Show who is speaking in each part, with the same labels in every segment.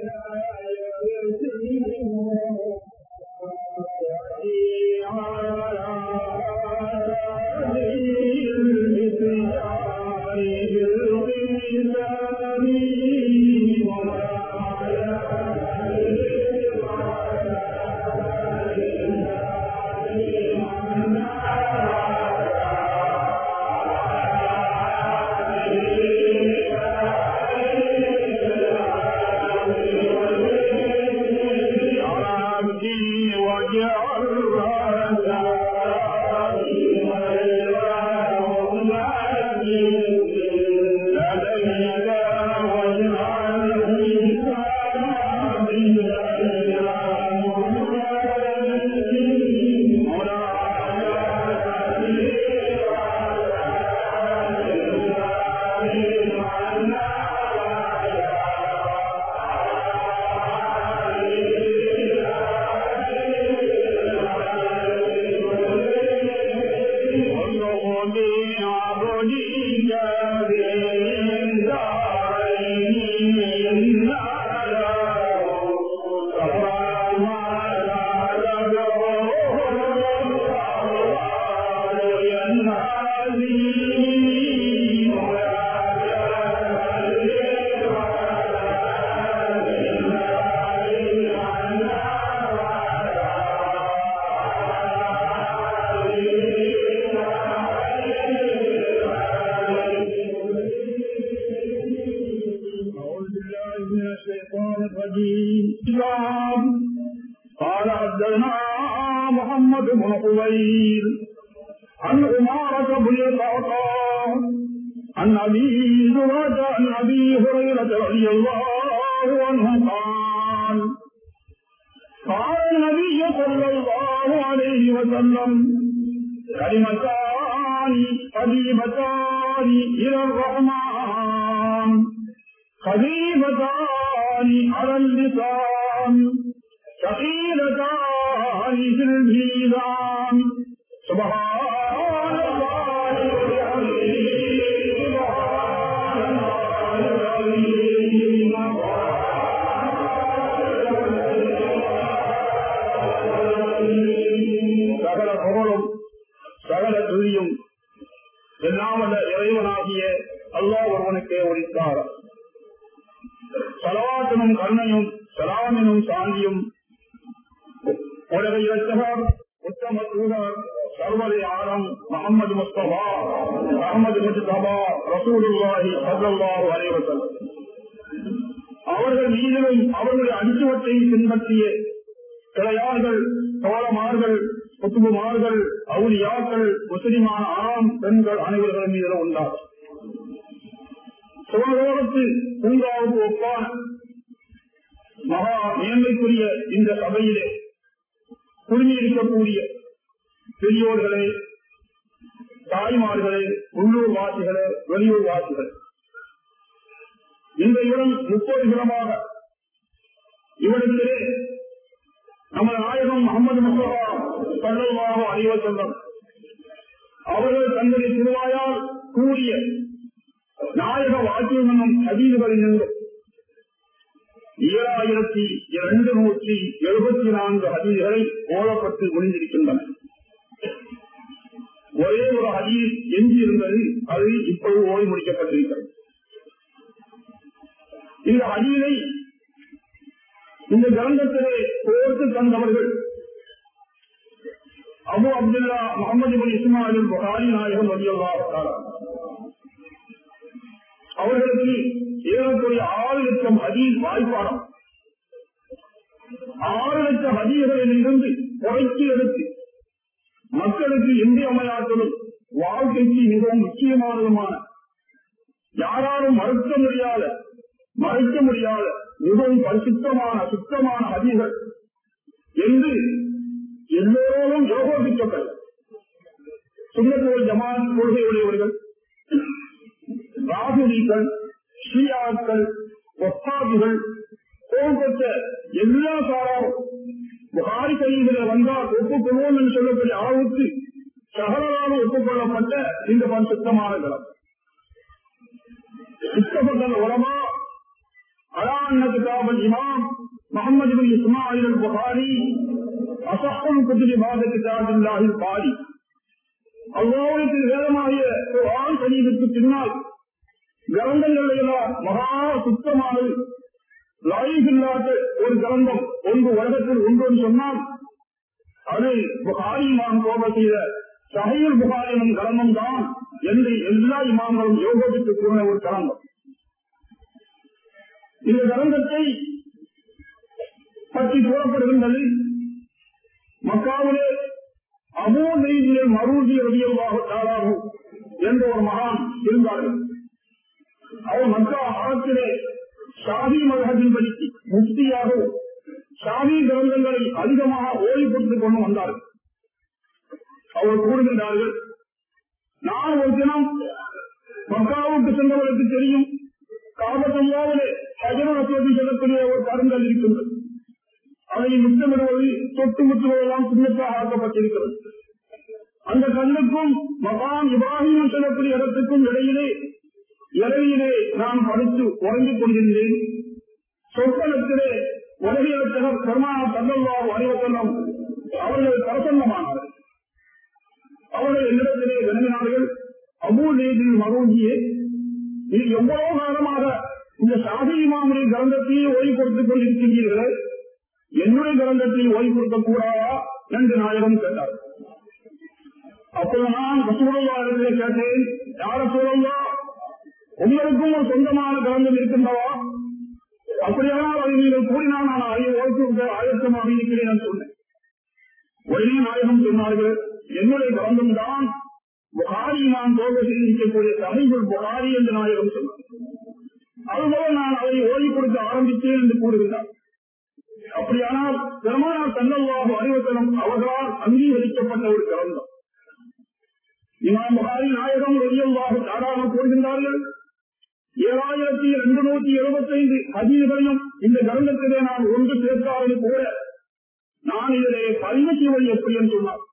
Speaker 1: قال حدثنا محمد بن قبيل عن عمارة بن القعقاع عن أبي زرعة عن أبي هريرة رضي الله عنه قال قال النبي صلى الله عليه وسلم كلمتان حبيبتان إلى الرحمن خفيفتان على اللسان ثقيلتان في الميزان سبحان الله وبحمده سبحان الله சகல புகழும் சகல துதியும் எல்லாமல்ல இறைவனாகிய அல்லாஹ் ஒருவனுக்கே ஒழித்தார் சலவாத்தனும் கருணையும் சலாமினும் சாந்தியும் உலக இரட்சகர் உத்தம தூதர் சர்வதை ஆலம் முகமது முஸ்தபா அகமது முஸ்தபா ரசூலுல்லாஹி சல்லல்லாஹு அலைஹி வஸல்லம் அவர்கள் மீதிலும் அவர்களுடைய அடிச்சுவத்தை பின்பற்றிய கிளையார்கள் தோழமார்கள் குத்துபுமார்கள் அவுலியாக்கள் முஸ்லிமான ஆண் பெண்கள் அனைவர்கள் மீதிலும் உண்டாகும் சுகலோகத்தில் பூங்காவுக்கு ஒப்பான மகா மேன்மைக்குரிய இந்த சபையிலே குழுமியிருக்கக்கூடிய பெரியோர்களே தாய்மார்களே உள்ளூர் வாசிகளே வெளியூர் வாசிகளே இந்த இடம் முப்பது தினமாக இவரிடத்திலே நமது நாயகம் முகமது முஸ்தபா சல்லல்லாஹு அலைஹி வஸல்லம் அவர்கள் தங்களுடைய திருவாயால் கூறிய நாயக வாக்கியம் என்னும் ஹதீதுகளில் நின்று ஏழாயிரத்தி இரண்டு நூற்றி எழுபத்தி நான்கு ஹதீதுகளை ஓடப்பட்டு முடிந்திருக்கின்றன ஒரே ஒரு ஹதீஸ் எஞ்சி இருந்தது அது இப்பொழுது ஓடி முடிக்கப்பட்டிருக்கிறது இந்த ஹதீதை இந்த கிரந்தத்திலே கோர்த்து தந்தவர்கள் அபு அப்துல்லா முகமது பின் இஸ்மாயில் புகாரி நாயகம் வலியல்லா அவர்களுக்கு ஏறக்குறைய ஆறு லட்சம் ஹதீஸ் வாய்ப்பாடம் ஆறு லட்சம் ஹதீகளில் இருந்து குறைத்து எடுத்து மக்களுக்கு இன்றியமையாற்றலும் வாழ்க்கைக்கு மிகவும் முக்கியமானதுமான யாராலும் மறுக்க முடியாத மறைக்க முடியாத மிகவும் பரிசுத்தமான சுத்தமான ஹதீகள் என்று எல்லோரும் யோகோபித்தவர்கள் சுண்ணத்தோல் ஜமான் கொள்கை உடையவர்கள் ராகுலிகள் ஷியாக்கள் ஒப்பாதிகள் போன்ற எல்லா சாராரும் புகாரி கைதிகளை வந்தால் ஒப்புக்கொள்வோம் என்று சொல்லக்கூடிய அளவுக்கு சகலராக ஒப்புக்கொள்ளப்பட்ட இந்த பரிசுத்தமான கலம் சுத்தப்பட்ட உலமா على أن كتاب الإمام محمد بن إسماعيل البخاري أصح الكتب بعد كتاب الله الباري அல்லாவுக்கு வேதமாகிய குர்ஆன் சரீஃபுக்கு பின்னால் கிரந்தங்கள் எல்லாம் மகா சுத்தமானது லாயிக் இல்லாத ஒரு கிரந்தம் ஒன்று உலகத்தில் உண்டு என்று சொன்னால் அது புகாரி இமாம் கோப செய்த சஹீல் புகாரி எனும் கிரந்தம் தான் என்று எல்லா இமாம்களும் யோகத்துக்கு கூறின ஒரு கிரந்தம் இந்த கிரந்தத்தை பற்றி கூறப்படுகின்றது மக்காவிலே அபோ நெய்திலே மருதி ரவியல்லாக தாராகும் என்ற ஒரு மகான் இருந்தார்கள் அவர் மக்கா ஆழத்திலே ஷாதி மதகத்தின் படிக்கு முக்தியாக ஷாதி கிரந்தங்களை அதிகமாக ஓய்வுபடுத்திக் கொண்டு வந்தார்கள் அவர் கூறுகின்றார்கள் நான் ஒரு தினம் மக்காவுக்கு சென்றவர்களுக்கு தெரியும் காபத்தல்லாவிலே ஹஜரத்தில் செல்லக்கூடிய ஒரு கருங்கல் இருக்கின்றது அதை முத்தமிடுவது தொட்டு முற்றுவதெல்லாம் சுண்ணத்தாக ஆக்கப்பட்டிருக்கிறது அந்த கல்லுக்கும் மகான் இப்ராஹிம் செல்லக்கூடிய இடத்துக்கும் இடையிலே இரவியிலே நான் படித்து உறங்கிக் கொண்டிருந்தேன் சொற்பனத்திலே உலகியத்தனர் பெருமான தங்கல்லா அறிவத்தனம் அவர்கள் பிரசன்னமானார்கள் அவர்கள் என்னிடத்திலே விளங்கினார்கள் அபூ நேதில் மருகியே இது எவ்வளவு காலமாக இந்த சாதி இமாமுடைய கிரந்தத்தையே ஓய்வு கொடுத்துக் கொண்டிருக்கின்றீர்களே என்னுடைய கிரந்தத்தை ஓய்வு கொடுக்க கூடாதா என்று நாயகம் கேட்டார் அப்போது நான் ரசூலாவிடத்திலே கேட்டேன் யார சூழல்லா உங்களுக்கும் ஒரு சொந்தமான கிரந்தம் இருக்கின்றவா அப்படியானால் அதை நீங்கள் கூறினால் நான் அதை ஓய்வு ஆயத்தமாக இருக்கிறேன் என்று சொன்னேன் ஒரே நாயகம் சொன்னார்கள் என்னுடைய கிரந்தம் தான் புகாரி நான் தோல்வத்தில் இருக்கக்கூடிய தமிழ் புகாரி என்று நாயகம் சொன்னார் அதுபோல நான் அதை ஓய்வு கொடுக்க ஆரம்பித்தேன் என்று கூறுகிறார் அப்படியானால் பெருமானார் தன்னல்வாக அறிவத்தனம் அவர்களால் அங்கீகரிக்கப்பட்ட ஒரு கிரந்தம் இமாம் புகாரி நாயகம் வெளியல்வாக தாராளம் கூறுகின்றார்கள் ஏழாயிரத்தி இரண்டு நூத்தி எழுபத்தி ஐந்து அதிகளையும் இந்த கிரந்தத்திலே நான் ஒன்று சேர்த்தாலும் கூட நான் இதிலே பதிவு செய்வது எப்படி என்று சொன்னார்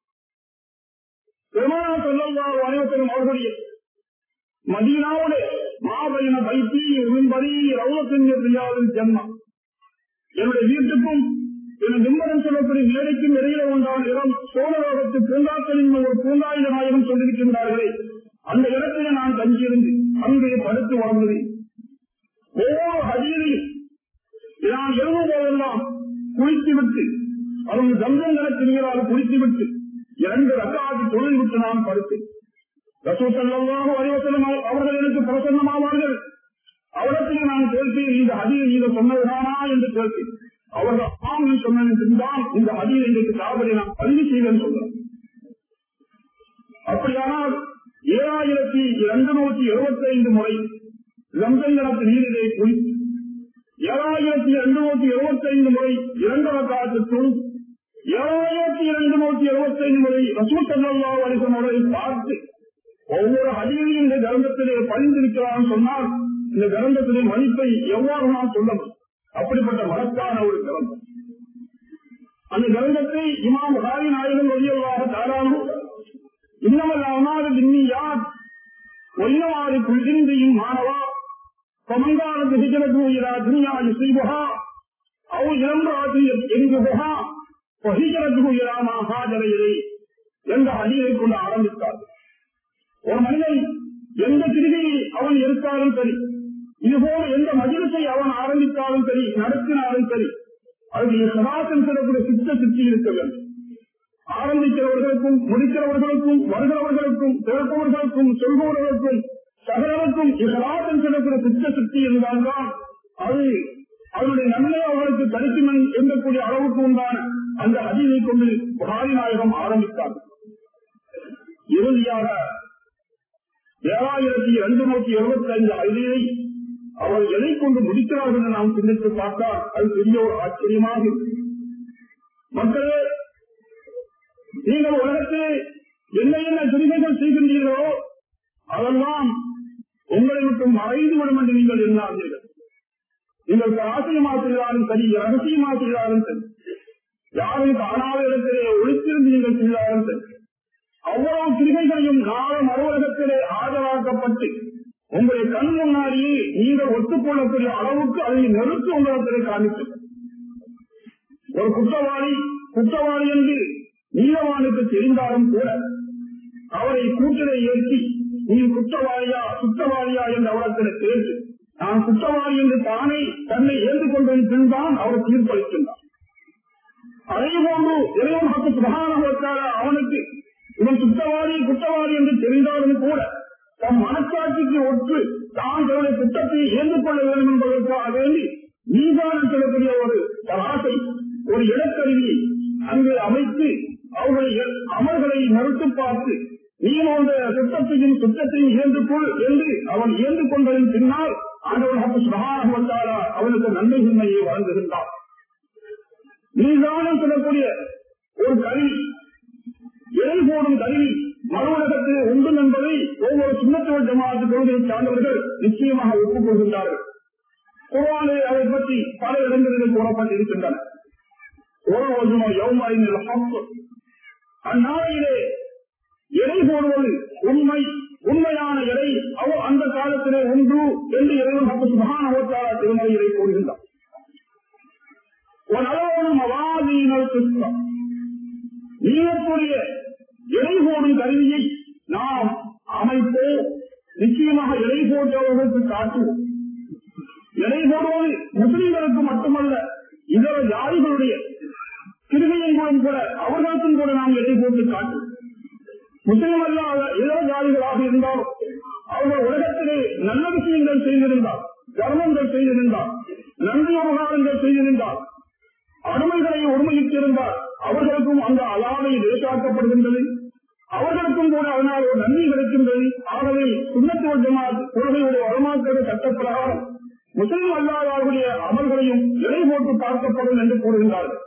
Speaker 1: பெருமானார் தன்னல்வாக அறிவத்தனம் அவர்களுடைய மதீனாவுடைய மாபயண வைத்தி உண்படி ரவுலத்தின் பிரியாவின் ஜென்மம் என்னுடைய வீட்டுக்கும் என் நிம்மதம் சொல்லக்கூடிய மேடைக்கும் இடையில உண்டான இடம் சோழலோகத்து பூங்காக்களின் ஒரு பூங்காயுத நாயகம் சொல்லியிருக்கின்றார்களே அந்த இடத்திலே நான் தங்கியிருந்து அங்கே படுத்து வாழ்ந்தது ஒவ்வொரு ஹஜீரையும் நான் எழுதும் போதெல்லாம் குளித்து விட்டு அவர்கள் கங்கம் நிலத்து நீரால் குளித்து விட்டு இரண்டு ரக்காட்டி தொழில் விட்டு நான் படுத்தேன் ரசூசல்லாக அறிவசனம் அவர்கள் எனக்கு பிரசன்னமாவார்கள் அவரிடத்தில் நான் கேட்பேன் இந்த அதிக நீங்க சொன்னதுதானா என்று கேட்பேன் அவர்கள் ஆம் நீ சொன்னதான் இந்த அதிக இன்றைக்கு சார்பதை நான் பதிவு செய்வேன் சொல்றேன் அப்படியானால் ஏழாயிரத்தி இரண்டு நூத்தி எழுபத்தி ஐந்து முறை ரம்சங்கரத்து நீரிலே குளி ஏழாயிரத்தி இரண்டு நூத்தி எழுபத்தி ஐந்து முறை இரண்டரை காலத்துக்கும் ஏழாயிரத்தி இரண்டு நூத்தி எழுபத்தி ஐந்து முறை ரசூசல்லா வரிசனோட பார்த்து ஒவ்வொரு அதிகையும் இந்த கிரந்தத்திலே பதிந்திருக்கிறான் சொன்னால் இந்த கிரந்தத்திலே மதிப்பை எவ்வாறு நான் சொல்ல முடியும் அப்படிப்பட்ட மகத்தான ஒரு கிரந்தம் அந்த கிரந்தத்தை இமாம் ஹாரி நாயகன் வழியல்லாக தாராளம் இன்னமல்லாமல் இன்னி யார் ஒன்னவாறு குளிர்ந்தியும் மாணவா சமங்காலத்து ஹிஜரது இரா துனியா யுசீபுகா அவு இளம்ராஜி எங்குபுகா ஹிஜரத்து இராமா ஹாஜரையிலே என்ற அடியை கொண்டு ஆரம்பித்தார் ஒரு மனிதன் எந்த கிருதியில் அவன் எடுத்தாலும் சரி இதுபோல எந்த மதிலத்தை அவன் ஆரம்பித்தாலும் சரி நடத்தினாலும் சரி அது சதாசன் சொல்லக்கூடிய சித்த சித்தி இருக்க வேண்டும் ஆரம்பிக்கிறவர்களுக்கும் முடிக்கிறவர்களுக்கும் வருகிறவர்களுக்கும் பிறப்பவர்களுக்கும் சொல்பவர்களுக்கும் சகலருக்கும் சதாசன் சொல்லக்கூடிய சித்த சித்தி இருந்தால்தான் அது அவருடைய நன்மை அவர்களுக்கு கிடைக்கும் எண்ணக்கூடிய அளவுக்கு உண்டான அந்த அதிகை கொண்டு புகாரி நாயகம் ஆரம்பித்தார்கள் இறுதியாக ஏழாயிரத்தி இரண்டு நூத்தி எழுபத்தி ஐந்து ஐதியை அவர் எதை கொண்டு முடிக்கிறார்கள் என்று நாம் சிந்தித்து பார்த்தால் அது பெரிய ஒரு ஆச்சரியமாக இருக்கு. மக்களே நீங்கள் உலகத்தில் என்ன என்ன துணிகைகள் செய்கின்றீர்களோ அதெல்லாம் உங்களை விட்டு மறைந்து விடும் என்று நீங்கள் எண்ணாதீர்கள் நீங்கள் ரகசியமாக செய்தாலும் சரி ரகசியமாக செய்தாலும் சரி யாரும் காணாத இடத்திலே ஒழித்திருந்து நீங்கள் செய்தாலும் சரி அவ்வளவு கிருகைகளையும் நாள மறுவலகத்திலே ஆஜராக்கப்பட்டு உங்களுடைய கண் முன்னாடியே நீங்கள் ஒத்துக்கொள்ளக்கூடிய அளவுக்கு அதை நெருக்கி உங்களிடத்திலே காண்பிக்கும் ஒரு குற்றவாளி குற்றவாளி என்று நீதவானுக்கு தெரிந்தாலும் கூட அவரை கூட்டிலே ஏற்றி நீ குற்றவாளியா குற்றவாளியா என்று அவரத்தில் பேசி நான் குற்றவாளி என்று தானே தன்னை ஏந்து கொண்டதன் பின்தான் அவர் தீர்ப்பளிக்கின்றார் அதே போன்று இறைவனுக்கு பிரதானவற்காக அவனுக்கு இவன் குற்றவாளி குற்றவாளி என்று தெரிந்தாலும் கூட தம் மனசாட்சிக்கு ஒற்று தான் தன்னுடைய குற்றத்தை ஏந்து கொள்ள வேண்டும் என்பதற்காக வேண்டி நீதானம் சொல்லக்கூடிய ஒரு ஆசை ஒரு இடக்கருவி அங்கு அமைத்து அவர்களுடைய அமல்களை மறுத்து பார்த்து நீ அந்த குற்றத்தையும் குற்றத்தையும் இயந்து கொள் என்று அவன் இயந்து கொண்டதன் பின்னால் ஆண்டவன் சுகாரம் வந்தாரா அவனுக்கு நன்மை உண்மையை வழங்குகின்றான் நீதானம் சொல்லக்கூடிய ஒரு கருவி இறை போடும் கருவி மறு உலகத்தில் உண்டு என்பதை ஒவ்வொரு சுண்ணத்துவ ஜமாத்து கொள்கையை சார்ந்தவர்கள் நிச்சயமாக ஒப்புக்கொள்கின்றார்கள் குரானில் அதை பற்றி பல இடங்களில் கூறப்பட்டிருக்கின்றன ஒரு யௌமாயின் அந்நாளையிலே எடை போடுவது உண்மை உண்மையான எடை அவ அந்த காலத்திலே ஒன்று என்று இறைவன் மகான ஓட்டாள திருமலையிலே கூறுகின்றார் ஒரு அளவோடு மவாதீனல் கிருஷ்ணம் நீங்கக்கூடிய எடை போடும் கருவியை நாம் அமைப்போம் நிச்சயமாக எடை போட்டவர்களுக்கு காட்டுவோம் எடை போடுவது முஸ்லிம்களுக்கு மட்டுமல்ல இதர ஜாதிகளுடைய கிருமையின் கூட அவர்களுக்கும் கூட நாம் எடை போட்டு காட்டுவோம் முஸ்லிம் அல்லாத இதர ஜாதிகளாக இருந்தாலும் அவர்கள் உலகத்திலே நல்ல விஷயங்கள் செய்திருந்தார் தர்மங்கள் செய்திருந்தார் நன்றி விவகாரங்கள் செய்திருந்தார் அடிமைகளை ஒருமையிட்டிருந்தார் அவர்களுக்கும் அந்த அலாவை லேசாக்கப்படுகின்றது அவர்களுக்கும் கூட அதனால் ஒரு நன்மை கிடைக்கின்றது ஆகவே சுண்ணத்துவ ஜமாத் கொள்கையுடைய வரமாக்கிற சட்டப்பிரகாரம் முஸ்லிம் அல்லாதவர்களுடைய அமல்களையும் இலை போட்டு பார்க்கப்படும் என்று கூறுகின்றார்கள்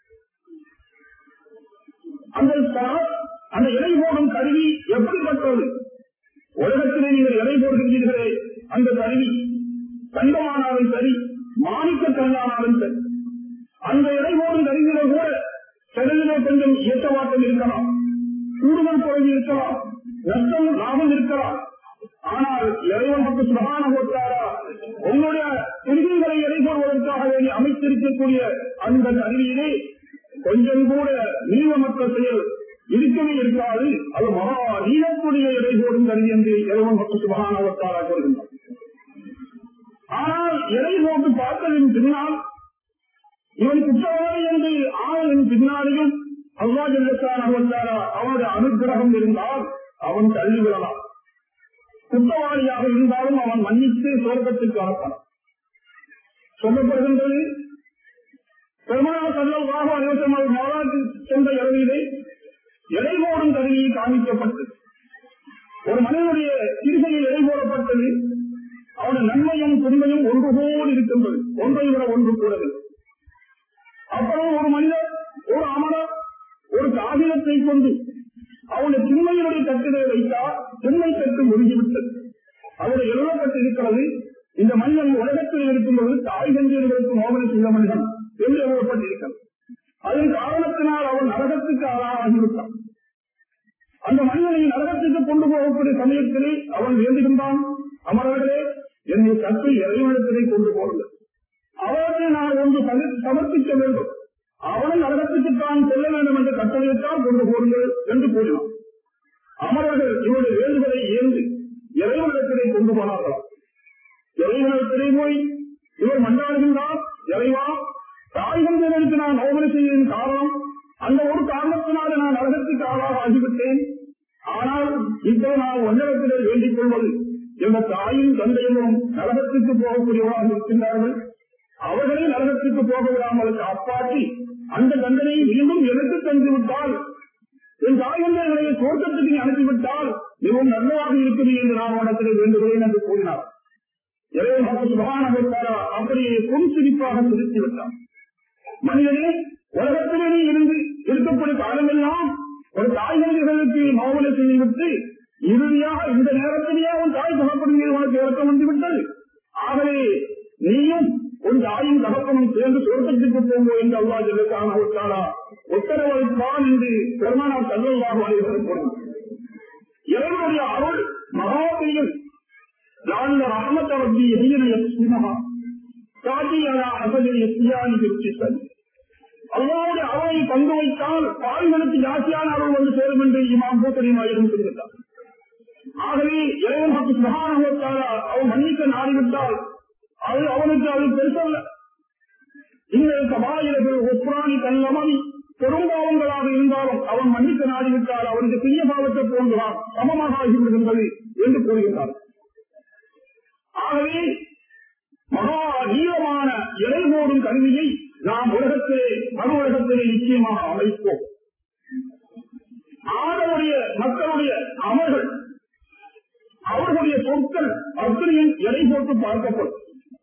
Speaker 1: அந்த அந்த இலை போடும் கருவி எப்படிப்பட்டது உலகத்திலே நீங்கள் இலை போடுகின்றீர்களே அந்த கருவி தங்கமானாலும் சரி மாணிக்க தங்கானாலும் சரி அந்த இலை போடும் கருவியில கூட செலவிலே கொஞ்சம் இயக்கமாட்டம் இருக்கலாம் கூடுதல் குறைவு இருக்கலாம் நஷ்டம் லாபம் இருக்கலாம் ஆனால் இறைவன் மட்டும் சுகான போட்டாரா உங்களுடைய திருவிகளை எடை போடுவதற்காக வேண்டி அமைத்திருக்கக்கூடிய அந்த கருவியிலே கொஞ்சம் கூட நீளமற்ற செயல் இருக்கவே இருக்காது அது மகா நீளக்கூடிய எடை போடும் கருவி என்று இறைவன் மட்டும் சுகான போட்டாரா கூறுகின்றார் ஆனால் எடை போட்டு பார்த்ததின் பின்னால் இவன் குற்றவாளி என்று ஆனதின் பின்னாலேயும் அல்லா ஜெல்லத்தான் அவனுடைய அனுகிரகம் இருந்தால் அவன் தள்ளி விடலாம் குற்றவாளியாக இருந்தாலும் அவன் மன்னித்து சுவர்க்கத்துக்கு அனுப்பலாம் சொல்லப்படுகின்றது பெருமாள் சல்லவாக அனைவசம் மாநாட்டு சென்ற இரவிலே எடை போடும் கருவியை காமிக்கப்பட்டு ஒரு மனிதனுடைய சிறுகையில் எடை போடப்பட்டது அவனுடைய நன்மையும் துன்பையும் ஒன்று போல் இருக்கின்றது ஒன்றை விட ஒன்று கூடவில்லை அப்புறம் ஒரு மனிதர் ஒரு அமரர் ஒரு காகிதத்தை கொண்டு அவனுடைய திண்மையினுடைய தட்டிலே வைத்தால் திண்மை தட்டு முடிந்துவிட்டது அவருடைய எழுதப்பட்டு இருக்கிறது இந்த மனிதன் உலகத்தில் இருக்கும்போது தாய் தந்தையர்களுக்கு மோகன செய்த மனிதன் என்று எழுதப்பட்டிருக்கிறது அதன் காரணத்தினால் அவன் நரகத்துக்கு ஆளாகிவிட்டான் அந்த மனிதனை நரகத்துக்கு கொண்டு போகக்கூடிய சமயத்திலே அவன் வேண்டுகின்றான் அமரர்களே என்னை கற்று இறைவனத்திலே கொண்டு போகிறது அவருக்கு நான் ஒன்று சமர்ப்பிக்க வேண்டும் அவனை நரகத்துக்கு தான் செல்ல வேண்டும் என்று கட்டளையிட்டால் கொண்டு போடுங்கள் என்று கூறினான் அமரர்கள் இவருடைய வேண்டுதலை ஏந்து இறைவனிடத்திலே கொண்டு போனார்களாம் இறைவனிடத்திலே போய் இவர் மன்றாடுகின்றார் இறைவா தாய் தந்தையருக்கு நான் நோபனை செய்யும் காரணம் அந்த ஒரு காரணத்தினால நான் நரகத்துக்கு ஆளாக ஆகிவிட்டேன் ஆனால் இப்போ நான் ஒன்றிடத்திலே வேண்டிக் கொள்வது என்ற தாயும் தந்தையும் நரகத்துக்கு போகக்கூடியவராக இருக்கின்றார்கள் அவர்களே நரகத்துக்கு போக விடாமல் காப்பாற்றி அந்த தண்டனையை மீண்டும் எனக்கு தந்து விட்டால் என் தாயந்தர்களை தோட்டத்துக்கு நீ அனுப்பிவிட்டால் மிகவும் நல்லதாக இருக்குது என்று நான் உனத்தில் வேண்டுகிறேன் என்று கூறினார் அப்படியே பொன் சிரிப்பாக சிரித்து விட்டார் மனிதனே உலகத்திலே நீ இருந்து இருக்கக்கூடிய காலமெல்லாம் ஒரு தாய்மொழிகளுக்கு மௌன செய்துவிட்டு இறுதியாக இந்த நேரத்திலேயே உன் தாய் தகப்பன் உனக்கு இறக்கம் வந்துவிட்டது ஆகவே நீயும் உன் தாயும் தகப்பனும் சேர்ந்து சொர்க்கத்துக்கு போங்கோ என்று அல்லா ஜெலுக்கான ஒட்டாரா உத்தரவளித்தான் என்று பெருமானார் கல்லல்லாக அனைவரும் கூறினார் இறைவனுடைய அருள் மகாபெரியும் لعل رحمة ربي حين يقسمها تأتي على حسب الإتيان بالقسم அல்லாவுடைய அவையை பங்கு வைத்தால் பாவிகளுக்கு ஜாஸ்தியான அருள் வந்து சேரும் என்று இமாம் பூத்தரிமாயிரம் சொல்கிறார் ஆகவே இறைவன் பற்றி சுகானுபவத்தால் அவன் மன்னிக்க நாடிவிட்டால் அது அவனுக்கு அது பெருசல்ல இந்த சபாயிரர்கள் ஒப்புராணி கல்லமதி பெரும்பாவங்களாக இருந்தாலும் அவன் மன்னிக்க நாடிவிட்டால் அவனுக்கு சிறிய பாவத்தை போன்றான் சமமாக ஆகிவிடுகின்றது என்று கூறுகிறார் ஆகவே மகா நீளமான எடை போடும் கல்வியை நாம் உலகத்திலே மறு உலகத்திலே நிச்சயமாக அமைப்போம் ஆடவுடைய மக்களுடைய அமர்கள் அவர்களுடைய சொற்கள் அத்தனையும் எடை போட்டு பார்க்கப்படும்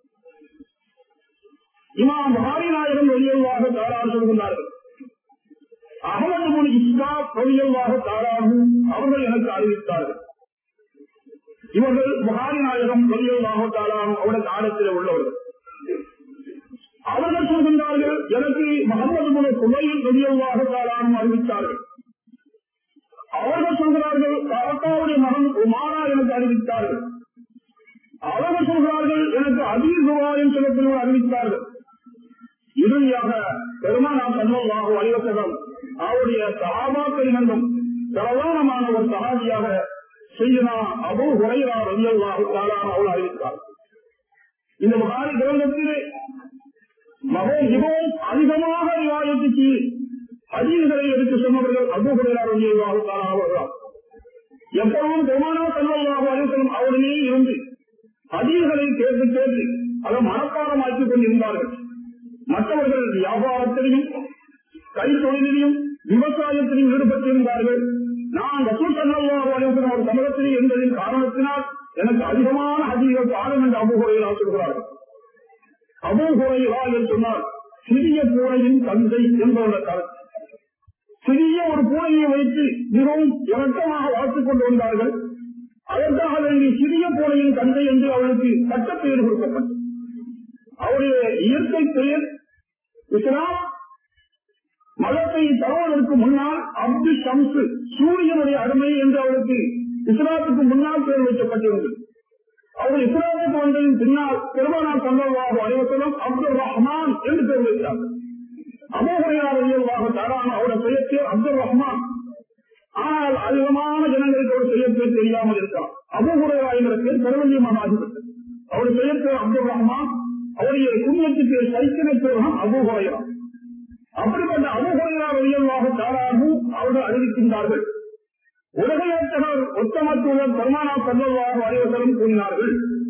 Speaker 1: இமாம் நாயகம் வெளியவாக தாராறு சொல்கின்றார்கள் அகமது முன் இஸ்லா வெளியவாக தாராறு அவர்கள் எனக்கு அறிவித்தார்கள் இவர்கள் புகாரி நாயகம் வெளியவாக தாராறு அவருடைய காலத்தில் உள்ளவர்கள் அவர்கள் சொல்கின்றார்கள் எனக்கு முகமது முன் குமையில் வெளியவாக தாராறு அறிவித்தார்கள் அவர்கள் சொல்கிறார்கள் காக்காவுடைய மகன் உமாரா எனக்கு அறிவித்தார்கள் அவர்கள் சொல்கிறார்கள் எனக்கு அதீர் சுவாரின் சிலப்பில் அறிவித்தார்கள் இறுதியாக பெருமானாம் சண்முகமாக வலிவசகம் அவருடைய சகாபாக்கள் இனங்கும் பிரதானமான ஒரு சகாதியாக செய்யனா அபு உரையா ரவியல்லாக தாளான அவள் அறிவித்தார் இந்த மகாரி கிரந்தத்திலே மகோ மிகவும் அதிகமாக விவாதத்துக்கு அதீன்களை எடுத்து சொன்னவர்கள் அபு உரையா ரவியல்லாக தாளான எப்பொழுதும் பெருமானா சண்முகமாக வலிவசகம் அவருடைய இருந்து அதீன்களை கேட்டு கேட்டு அதை மனப்பாடமாக்கிக் கொண்டிருந்தார்கள் மற்றவர்கள் வியாபாரத்திலையும் கைத்தொழிலையும் விவசாயத்திலும் ஈடுபட்டிருந்தார்கள் நான் ரசூல் சல்லாஹ் அலுவலகம் ஒரு சமூகத்தில் இருந்ததின் காரணத்தினால் எனக்கு அதிகமான அதிக காலம் என்று அபுகுறையில் சொல்கிறார்கள் அபுகுறையிலா என்று சொன்னால் சிறிய பூனையின் தந்தை என்பவருடைய கருத்து சிறிய ஒரு பூனையை வைத்து மிகவும் இறக்கமாக வளர்த்துக் கொண்டு வந்தார்கள் அதற்காக வேண்டி சிறிய பூனையின் தந்தை என்று அவளுக்கு சட்டப்பெயர் கொடுக்கப்பட்டது அவருடைய இயற்கை பெயர் இஸ்லாம் மதத்தை தருவதற்கு முன்னால் அப்து ஷம்சு சூரியனுடைய அருமை என்று அவருக்கு இஸ்லாத்துக்கு முன்னால் பெயர் வைக்கப்பட்டிருந்தது அவர் இஸ்லாமுக்கு வந்ததின் பின்னால் பெருமானார் சந்தர்வாக அனைவரும் அப்துல் ரஹ்மான் என்று பெயர் வைத்தார் அபோகரையாளர்களாக தரான அவருடைய பெயர் பேர் அப்துல் ரஹ்மான் ஆனால் அதிகமான ஜனங்களுக்கு ஒரு பெயர் பேர் தெரியாமல் இருக்கலாம் அபோகுரையா என்ற பேர் பிரபல்யமாக ஆகிவிட்டது அவருடைய பெயர் பேர் அப்துல் ரஹ்மான் அவருடைய குடும்பத்துக்கு சைக்கிளை பேரும் அபுகுறையா அப்படிப்பட்ட அபுகுறையா வெளியமாக தாராகவும் அவர்கள் அறிவிக்கின்றார்கள் உலகையற்றவர் ஒத்தமத்துவர் பெருமானா சந்தர்வாக அறிவசரம் கூறினார்கள்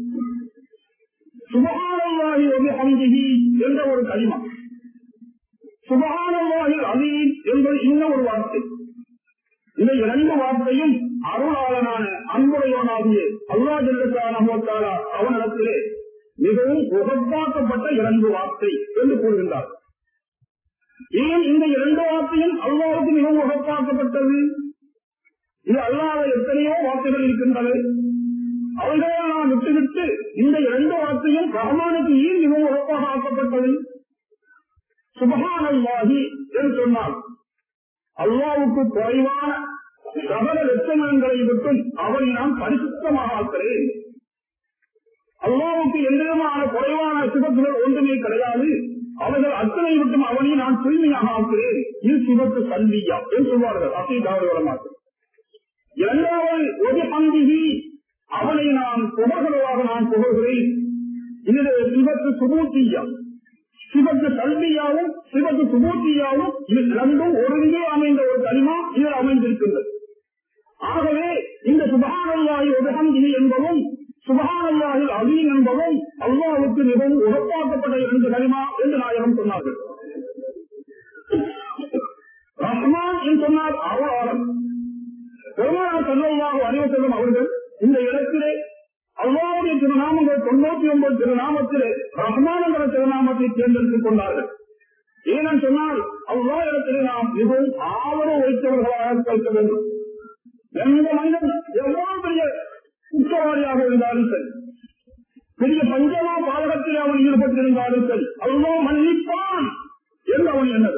Speaker 1: சுபகானவாகி ஒரு ஹம்ஜிகி என்ற ஒரு களிமா சுபகானவாகி அமீன் என்பது இன்னும் ஒரு வார்த்தை இந்த இரண்டு வார்த்தையும் அருளாளனான அன்புடையவனாகிய அல்லா ஜெல்லத்தான அவனிடத்திலே மிகவும் உகப்பாக்கப்பட்ட இரண்டு வார்த்தை என்று கூறுகின்றார் ஏன் இந்த இரண்டு வார்த்தையும் அல்லாவுக்கு மிகவும் உகப்பாக்கப்பட்டது இது அல்லாத எத்தனையோ வார்த்தைகள் இருக்கின்றது அவைகளெல்லாம் விட்டுவிட்டு இந்த இரண்டு வார்த்தையும் ரஹ்மானுக்கு ஏன் மிகவும் உகப்பாக ஆக்கப்பட்டது சுபகானல்லாகி என்று சொன்னால் அல்லாவுக்கு குறைவான சகல லட்சணங்களை விட்டும் அவனை நான் பரிசுத்தமாக ஆக்கிறேன் அல்லாவுக்கு எந்த விதமான குறைவான சிவப்புகள் ஒன்றுமே கிடையாது அவர்கள் அத்தனை விட்டும் அவனை நான் தூய்மையாக ஆக்குகிறேன் இது சிவப்பு சல்வியா என்று சொல்வார்கள் அசைதாவரமாக இரண்டாவது ஒரு பந்திகி அவனை நான் புகழ்கிறவாக நான் புகழ்கிறேன் இது சிவத்து சுபூத்தியா சிவத்து கல்வியாவும் சிவத்து சுபூத்தியாவும் இது இரண்டும் ஒருங்கே அமைந்த ஒரு களிமா இதில் அமைந்திருக்கின்றது ஆகவே இந்த சுபகானல்லாஹி உதகந்தினி என்பதும் சுபகானல்லாஹில் அலீம் என்பதும் அல்லாவுக்கு மிகவும் உகப்பாக்கப்பட்ட இரண்டு களிமா என்று நாயகம் சொன்னார்கள் ரஹ்மான் என்று சொன்னார் அருளாளன் பெருமாள் சல்லாஹு அறிவசல்லம் அவர்கள் இந்த இடத்திலே அல்லாவுடைய திருநாமங்கள் தொண்ணூத்தி ஒன்பது திருநாமத்திலே ரஹ்மான் என்ற திருநாமத்தை தேர்ந்தெடுத்துக் கொண்டார்கள் ஏனென்று சொன்னால் அல்லா இடத்திலே நாம் மிகவும் ஆதரவு வைத்தவர்களாக வைக்க வேண்டும் எந்த மனிதன் எவ்வளவு பெரிய குற்றவாளியாக இருந்தாலும் சரி பெரிய பஞ்சமா பாதகத்தில் அவன் ஈடுபட்டிருந்தாலும் சரி அல்லோ மன்னிப்பான் என்று அவன் என்னது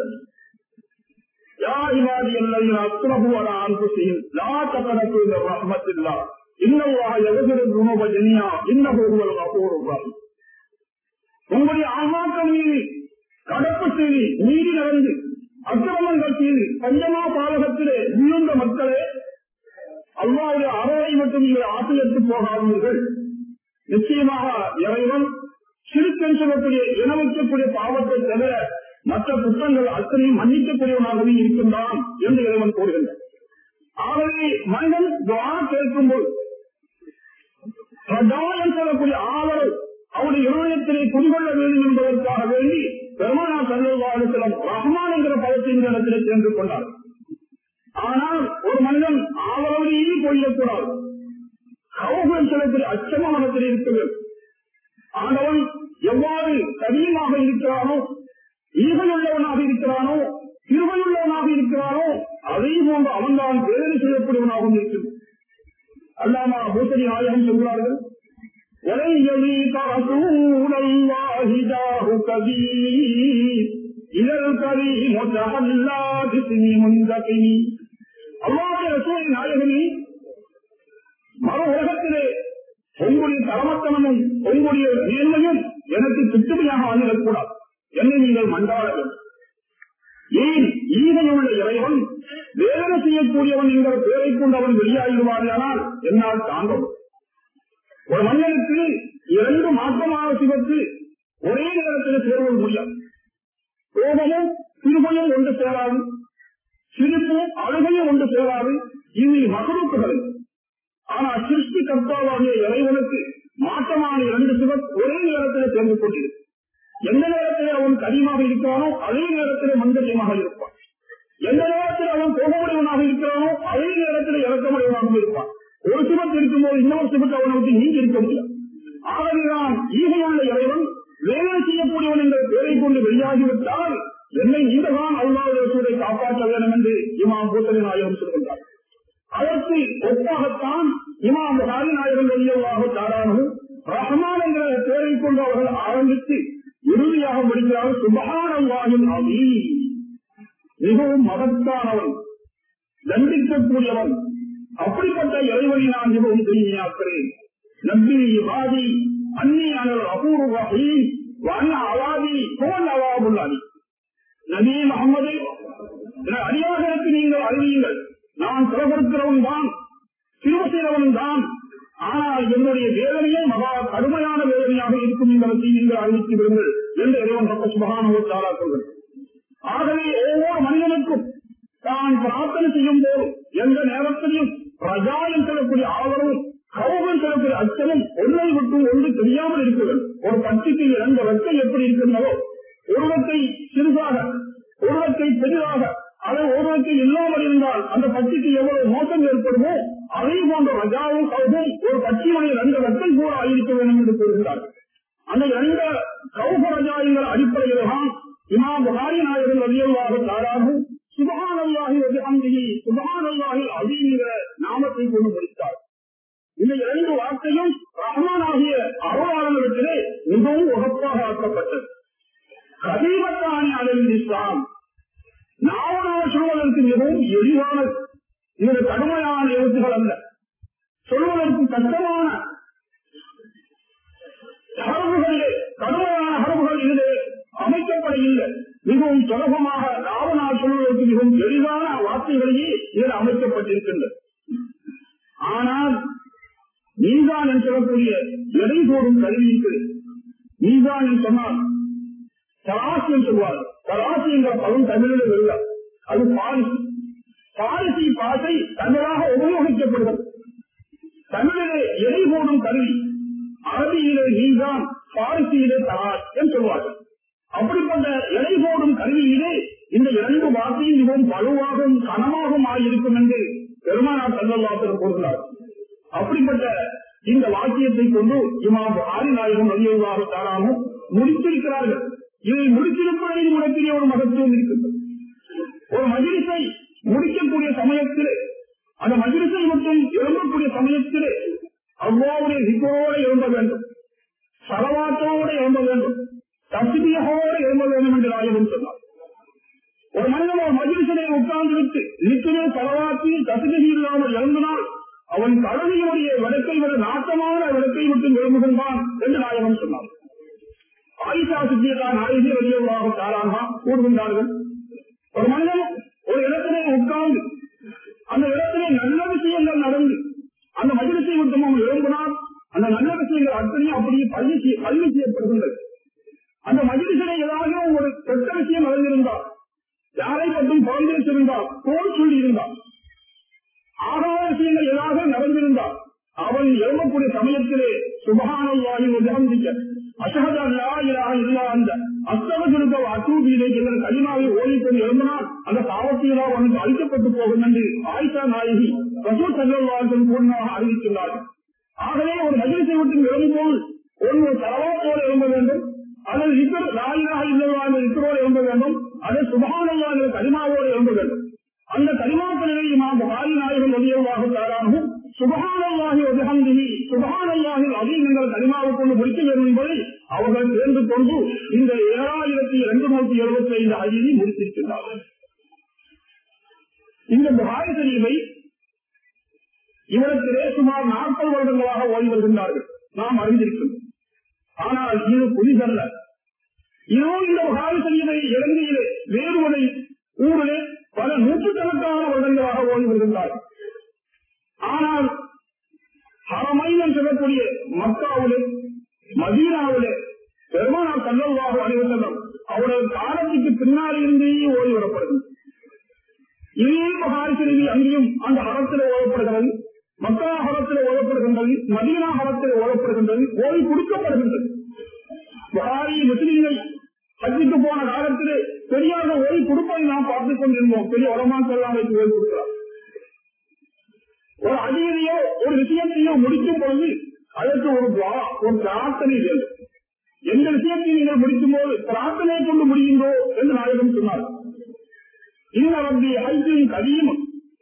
Speaker 1: யா இவாதி அல்லது அஸ்ரபு அல அன்புசியும் லா தகனத்து இந்த ரஹமத்தில்லா இன்னவா எவகிறது உணவ ஜெனியா இன்னொருவர் அப்போருவார் உங்களுடைய ஆமாக்கம் மீறி கடப்பு செய்தி மீறி நடந்து அக்கிரமங்கள் செய்து பஞ்சமா பாலகத்திலே விழுந்த மக்களே அல்லாவுடைய அறவை மட்டும் நீங்கள் ஆசிரியத்து போகாதீர்கள் நிச்சயமாக இறைவன் சிறுக்கன் சொல்லக்கூடிய இனவைக்கக்கூடிய பாவத்தை தவிர மற்ற குற்றங்கள் அத்தனையும் மன்னிக்கக்கூடியவனாகவே இருக்கின்றான் என்று இறைவன் கூறுகின்றான் ஆகவே மனிதன் துவா கேட்கும்போது பிரதானம் சொல்லக்கூடிய ஆவல் அவருடைய இருதயத்திலே குடிகொள்ள வேண்டும் என்பதற்காக வேண்டி பெருமானா சல்லவாளுக்களம் ரஹ்மான் என்கிற பதத்தின் இடத்திலே சேர்ந்து கொண்டார் ஆனால் ஒரு மனிதன் ஆவலோடையே போயிடக்கூடாது கௌகல் சிலத்தில் அச்சமானத்தில் இருக்கிறது ஆண்டவன் எவ்வாறு கடினமாக இருக்கிறானோ ஈகையுள்ளவனாக இருக்கிறானோ திருவையுள்ளவனாக இருக்கிறானோ அதே போன்று அவன்தான் வேறு செய்யப்படுவனாகவும் இருக்கிறது அல்லாமா பூசணி நாயகம் சொல்கிறார்கள் ولن يليق رسول الله جاه كبير إلى الكريم تحلى باسم منتقم அல்லாவுடைய ரசூலின் நாயகனே மறு உலகத்திலே உங்களுடைய தரமத்தனமும் உங்களுடைய நேர்மையும் எனக்கு திட்டுமையாக ஆகிடக்கூடாது என்னை நீங்கள் மண்டாட வேண்டும் ஏன் ஈகையுள்ள இறைவன் வேதனை செய்யக்கூடியவன் என்கிற பெயரை கொண்டு அவன் வெளியாகிடுவார்களானால் என்னால் தாங்கும் ஒரு மனிதனுக்கு இரண்டு மாற்றமான சிவத்து ஒரே நேரத்தில் சேர்வது முடியாது கோபமும் சிறுமையும் ஒன்று சேராது சிரிப்பும் அழுகையும் ஒன்று சேராது இது மகரூப்புகள் ஆனால் சிருஷ்டி கர்த்தாவாகிய இறைவனுக்கு மாற்றமான இரண்டு சிவத் ஒரே நேரத்தில் சேர்ந்து கொண்டிருக்கும் எந்த நேரத்தில் அவன் கடிமாக இருக்கிறானோ அதே நேரத்தில் மந்தரியமாக இருப்பான் எந்த நேரத்தில் அவன் கோபமுடையவனாக இருக்கிறானோ அதே நேரத்தில் இறக்கமுடையவனாகவும் இருப்பான் ஒரு சிவத்து இருக்கும்போது இன்னொரு சிவத்து அவனை விட்டு நீங்கி இருக்க முடியாது ஆகவேதான் ஈகையுள்ள இறைவன் வேலை செய்யக்கூடியவன் என்ற பெயரை கொண்டு வெளியாகிவிட்டால் என்னை நீண்டதான் அல்லாவுடைய சூழலை காப்பாற்ற வேண்டும் என்று இமாம் பூசணி நாயகம் சொல்கின்றார் அதற்கு ஒப்பாகத்தான் இமாம் ஹாரி நாயகம் வெளியவாக தாரானும் ரஹ்மான் என்ற பெயரை கொண்டு அவர்கள் ஆரம்பித்து இறுதியாக முடிக்கிறார் சுபகானவாயின் அவி மிகவும் மகத்தானவன் தண்டிக்கக்கூடியவன் அப்படிப்பட்ட இறைவனை நான் மிகவும் தூய்மையாக்கிறேன் நம்பி வாதி அன்னி அனல் அபூர்வகி வண்ண அவாதி போன் அவாபுல்லாதி நபி முகமது அடியார்களுக்கு நீங்கள் அறிவியுங்கள் நான் சிறப்பிருக்கிறவன் தான் சிறுவ செய்தவன் தான் ஆனால் என்னுடைய வேதனையே மகா கடுமையான வேதனையாக இருக்கும் என்பதை நீங்கள் அறிவித்து விடுங்கள் என்று இறைவன் பக்க சுபகான ஒரு தாரா சொல்கிறார் ஆகவே ஒவ்வொரு மனிதனுக்கும் தான் பிரார்த்தனை செய்யும் போது எந்த நேரத்திலையும் பிரஜாயம் செல்லக்கூடிய ஆதரவும் கௌகம் செல்லக்கூடிய அச்சமும் ஒன்றை விட்டு ஒன்று தெரியாமல் இருக்கிறது ஒரு பட்சிக்கு இரண்டு ரெக்கை எப்படி இருக்கின்றதோ ஒருவத்தை சிறுசாக ஒருவத்தை பெரிதாக அதை ஒருவருக்கு இல்லாமல் இருந்தால் அந்த பட்சிக்கு எவ்வளவு மோசம் ஏற்படுமோ அதே போன்ற ரஜாவும் கௌகம் ஒரு பட்சியுடைய ரெண்டு ரெக்கை கூட ஆயிருக்க வேண்டும் என்று கூறுகிறார்கள் அந்த இரண்டு கௌக ரஜாயங்கள் அடிப்படையில் தான் இமாம் புகாரி நாயகன் ரவியல்லாக தாராகும் சுபகானல்லாஹி வஜஹம்திஹி சுபகானல்லாஹி அபீங்கிற நாமத்தை கொண்டு முடித்தார் இந்த இரண்டு வார்த்தையும் ரஹ்மான் ஆகிய அருளாளர்களிடத்திலே மிகவும் உகப்பாக ஆக்கப்பட்டது கதீபத்தானி அலையில் இஸ்லாம் நாவனாக சொல்வதற்கு மிகவும் எளிவானது இது கடுமையான எழுத்துகள் அல்ல சொல்வதற்கு கஷ்டமான ஹரபுகளிலே கடுமையான ஹரபுகள் இதிலே அமைக்கப்படவில்லை மிகவும் சுலபமாக ராவனால் சொல்வதற்கு மிகவும் எளிதான வார்த்தைகளையே இதில் அமைக்கப்பட்டிருக்கின்றது ஆனால் மீசான் என்று சொல்லக்கூடிய எடை போடும் கருவி இருக்கிறது மீசான் என்று சொன்னால் தராசி என்று சொல்வார் தராசி என்ற பதம் தமிழில் இல்லை அது பாரிசி பாரிசி பாசை தமிழாக உபயோகிக்கப்படுகிறது தமிழிலே எடை போடும் கருவி அரபியிலே மீசான் பாரிசியிலே தராஸ் என்று சொல்வார்கள் அப்படிப்பட்ட எடை போடும் கருவியிலே இந்த இரண்டு வார்த்தையும் மிகவும் வலுவாகவும் கனமாகவும் ஆகியிருக்கும் என்று பெருமானார் செல்லவாசர் கூறுகிறார் அப்படிப்பட்ட இந்த வாக்கியத்தை கொண்டு இமாம் ஆதிநாயகம் வலியுறுவாக தாராமும் முடித்திருக்கிறார்கள் இதை முடித்திருப்பதில் மிகப்பெரிய ஒரு மகத்துவம் இருக்கிறது ஒரு மஜிலிசை முடிக்கக்கூடிய சமயத்திலே அந்த மஜிலிசை மட்டும் எழும்பக்கூடிய சமயத்திலே அவ்வாவுடைய விக்கோடு எழும்ப வேண்டும் சலவாத்தோடு எழும்ப வேண்டும் தஸ்மியோடு எழும்ப வேண்டும் என்று நாயகம் சொன்னார் ஒரு மனிதன் ஒரு மஜிலிசனை உட்கார்ந்து விட்டு நிச்சயம் சலவாத்தி தஸ்மிகி இல்லாமல் எழுந்தினால் அவன் கழுதையுடைய விளக்கை விட நாட்டமான விளக்கை விட்டு விரும்புகின்றான் என்று நாயகம் சொன்னார் ஆயிஷா சித்தியதா நாயகி வெளியவாக தாராக கூறுகின்றார்கள் ஒரு மனிதன் ஒரு இடத்திலே உட்கார்ந்து அந்த இடத்திலே நல்ல விஷயங்கள் நடந்து அந்த மகிழ்ச்சியை விட்டு அவன் விரும்பினால் அந்த நல்ல விஷயங்கள் அத்தனையும் அப்படியே பள்ளி செய்ய- பள்ளி செய்யப்படுகின்றது அந்த மகிழ்ச்சியிலே ஏதாவது ஒரு கெட்ட விஷயம் நடந்திருந்தால் யாரை பற்றும் பகிர்ந்திருந்தால் போல் சொல்லி இருந்தால் ஆகாத விஷயங்கள் ஏதாவது நடந்திருந்தால் அவன் எழுமக்கூடிய சமயத்திலே சுபகானவாயு ஜெகந்திக்க அசகத அல்லா இலாஹ இல்லா அந்த அஸ்தவர்களுக்கு அசூபியிலே என்ற கலிமாவை ஓடிக்கொண்டு எழுந்தினால் அந்த பாவத்தினால் அவனுக்கு அழிக்கப்பட்டு போகும் என்று ஆயிஷா நாயகி ரசூல் சங்கர்வாசன் பூர்ணமாக அறிவித்துள்ளார்கள் ஆகவே ஒரு மகிழ்ச்சியை விட்டு எழும்போது ஒன்று தரவா போல எழும்ப வேண்டும் அல்லது இக்கர் நாயினாக இல்லவா என்ற இக்கரோடு எழும்ப வேண்டும் அல்லது சுபகானல்லா என்ற கலிமாவோடு எழும்ப வேண்டும் அந்த கலிமாக்களிலே இமாம் புகாரி நாயகம் வலியவாக தாராகவும் சுபகானல்லாஹி வஜஹந்திஹி சுபகானல்லாஹி அதீம் என்ற கலிமாவைக் கொண்டு முடிக்க வேண்டும் என்பதை அவர்கள் சேர்ந்து கொண்டு இந்த ஏழாயிரத்தி இரண்டு நூற்றி எழுபத்தி ஐந்து அகிதி முடித்திருக்கின்றார்கள் இந்த புகாரி தெரிவை இவரத்திலே சுமார் நாற்பது வருடங்களாக ஓடி வருகின்றார்கள் நாம் அறிந்திருக்கிறோம் ஆனால் இது புதிதல்ல இதோ இந்த புகாரி தெரிவை இலங்கையிலே வேறுவனை ஊரிலே பல நூற்றுக்கணக்கான வருடங்களாக ஓடி வருகின்றார்கள் ஆனால் ஹரமைனம் சொல்லக்கூடிய மக்காவிலே மதீனாவிலே பெருமானார் சல்லல்லாஹு அலைஹி வஸல்லம் அவரது காலத்துக்கு பின்னால் இருந்தே ஓடி வரப்படுகிறது இதே புகாரி செய்தி அங்கேயும் அந்த ஹரத்தில் ஓதப்படுகிறது மக்கா ஹரத்தில் ஓதப்படுகின்றது மதீனா ஹரத்தில் ஓதப்படுகின்றது ஓடி கொடுக்கப்படுகின்றது புகாரி முஸ்லிம்கள் ஹஜ்ஜுக்கு போன காலத்திலே பெரியாக ஓடி கொடுப்பதை நாம் பார்த்துக் கொண்டிருந்தோம் பெரிய உலமாக்கெல்லாம் வைத்து ஓடி கொடுக்கிறார் ஒரு அடியதையோ ஒரு விஷயத்தையோ முடிக்கும் பொழுது அதற்கு ஒரு துவா, ஒரு பிரார்த்தனை வேண்டும் எந்த விஷயத்தை நீங்கள் முடிக்கும் போது பிரார்த்தனை கொண்டு முடியுங்கோ என்று நாயகம் சொன்னார் இந்த ரப்பி ஐந்தின் கதியும்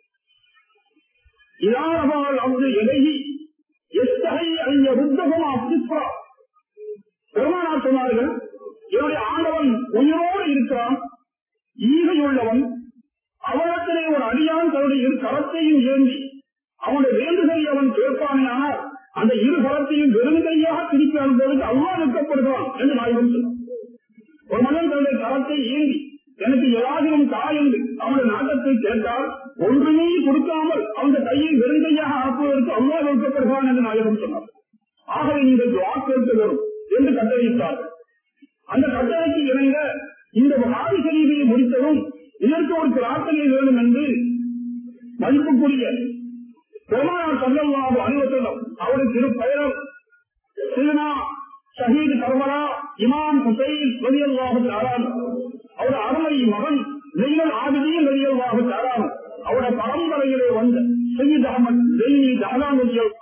Speaker 1: இதாரபால் அங்கு எதகி எத்தகை ஐய ருத்தகம் அப்பிப்பா பெருமானார் சொன்னார்கள் என்னுடைய ஆண்டவன் உயிரோடு இருக்கிறான் ஈகையுள்ளவன் அவனத்திலே ஒரு அடியான் தன்னுடைய இரு கரத்தையும் ஏந்தி அவனுடைய வேண்டுதலை அவன் கேட்பானேயானால் அந்த இரு கரத்தையும் வெறுங்கையாக திருப்பி அனுப்புவதற்கு அவ்வா நிற்கப்படுகிறான் என்று நாயகம் சொன்னார் ஒரு மனிதன் தன்னுடைய கரத்தை ஏந்தி எனக்கு ஏதாகிலும் தா என்று அவனுடைய நாட்டத்தை கேட்டால் ஒன்றுமே கொடுக்காமல் அந்த கையை வெறுங்கையாக அனுப்புவதற்கு அவ்வா நிற்கப்படுகிறான் என்று நாயகம் சொன்னார் ஆகவே நீங்கள் துவா கேட்க வரும் என்று கட்டளையிட்டார்கள் அந்த கட்டளைக்கு இணங்க இந்த ஆதி சரீதியை முடித்ததும் இதற்கு ஒரு பிரார்த்தனை வேண்டும் என்று மதிப்புக்குரிய பெருமானார் சல்லல்லாஹு அலைஹி வஸல்லம் அவருக்கு இரு பெயரும் சீனா ஷஹீத் கர்மலா இமாம் ஹுசைன் ரலியல்லாஹு தஆலா அவர் அருமை மகன் ஜெயினல் ஆபிதீன் ரலியல்லாஹு தஆலா அவருடைய பரம்பரையிலே வந்த சையீத் அஹமத் ஜெயினி தஹலான் ரலியல்லாஹு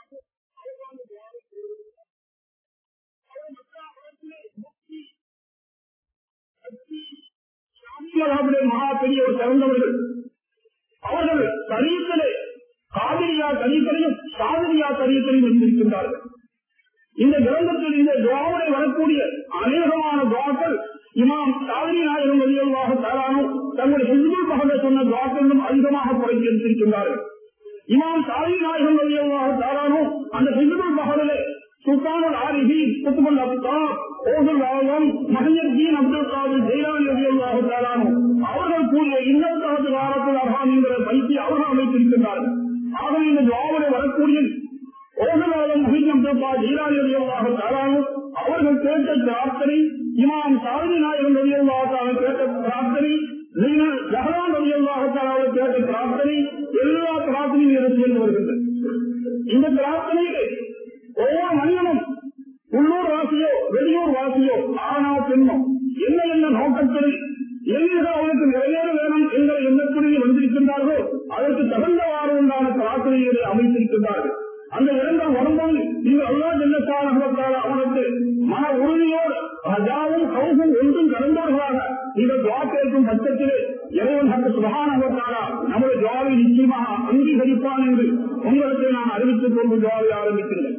Speaker 1: மகாபிலே மகா பெரியவர் சிறந்தவர்கள் அவர்கள் தரீசலே காவிரியா தரீசலையும் சாதிரியா தரீசலையும் இருந்திருக்கின்றார்கள் இந்த கிரந்தத்தில் இந்த துவாவுரை வரக்கூடிய அநேகமான துவாக்கள் இமாம் சாதிரி நாயகம் வெளியவாக தாரானும் தங்களுடைய ஹிந்துல் பகலை சொன்ன துவாக்களிலும் அதிகமாக குறைத்து எடுத்திருக்கின்றார்கள் இமாம் சாதிரி நாயகம் வெளியவாக தாரானும் அந்த ஹிந்துல் பகலிலே சுல்தானுல் ஆரிஃபீன் குத்துபுல் அப்தாப் ஓதுல் ஆலம் மஹியத்தீன் அப்துல் காதிர் ஜெயிலானி ரலியல்லாஹு தஆலானு அவர்கள் கூறிய இன்னத்தாது வாரத்தில் அர்ஹாம் என்கிற பைத்தி அவர்கள் அமைத்திருக்கின்றார்கள் ஆகவே இந்த துவாவுரை வரக்கூடிய ஓதுல் ஆலம் மஹித் அப்துல் காதிர் ஜெயிலானி ரலியல்லாஹு தஆலானு அவர்கள் கேட்ட பிரார்த்தனை இமாம் சாதி நாயகம் ரலியல்லாஹு தஆலா கேட்ட பிரார்த்தனை ஜெயினல் ஜஹரான் ரலியல்லாஹு தஆலா கேட்ட பிரார்த்தனை எல்லா பிரார்த்தனையும் இருந்து சேர்ந்து வருகின்றன இந்த பிரார்த்தனையிலே ஒவ்வொரு மனிதனும் உள்ளூர் வாசியோ வெளியூர் வாசியோ ஆணோ பெண்ணோ என்ன என்ன நோக்கத்தில் எந்த அவனுக்கு நிறைவேற வேணும் என்ற எண்ணத்துடைய வந்திருக்கின்றார்களோ அதற்கு தகுந்தவாறு உண்டான பிரார்த்தனைகளை அமைத்திருக்கின்றார்கள் அந்த இடங்கள் வரும்போது நீங்கள் அல்லா ஜெல்லத்தான அவனுக்கு மன உறுதியோடு அஜாவும் கவுசும் ஒன்றும் கலந்தவர்களாக நீங்கள் துவா கேட்கும் பட்சத்திலே இறைவன் அந்த சுகானவத்தாரா நமது துவாவை நிச்சயமாக அங்கீகரிப்பான் என்று உங்களுக்கு நான் அறிவித்துக் கொண்டு துவாவை ஆரம்பிக்கிறேன்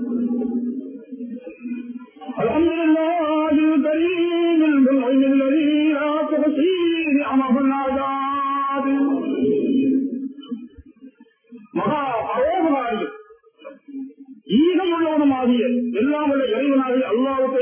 Speaker 1: الحمد لله الكريم بالعلم الذي لا تحصي نعمه العذاب மகா அரோகமாய்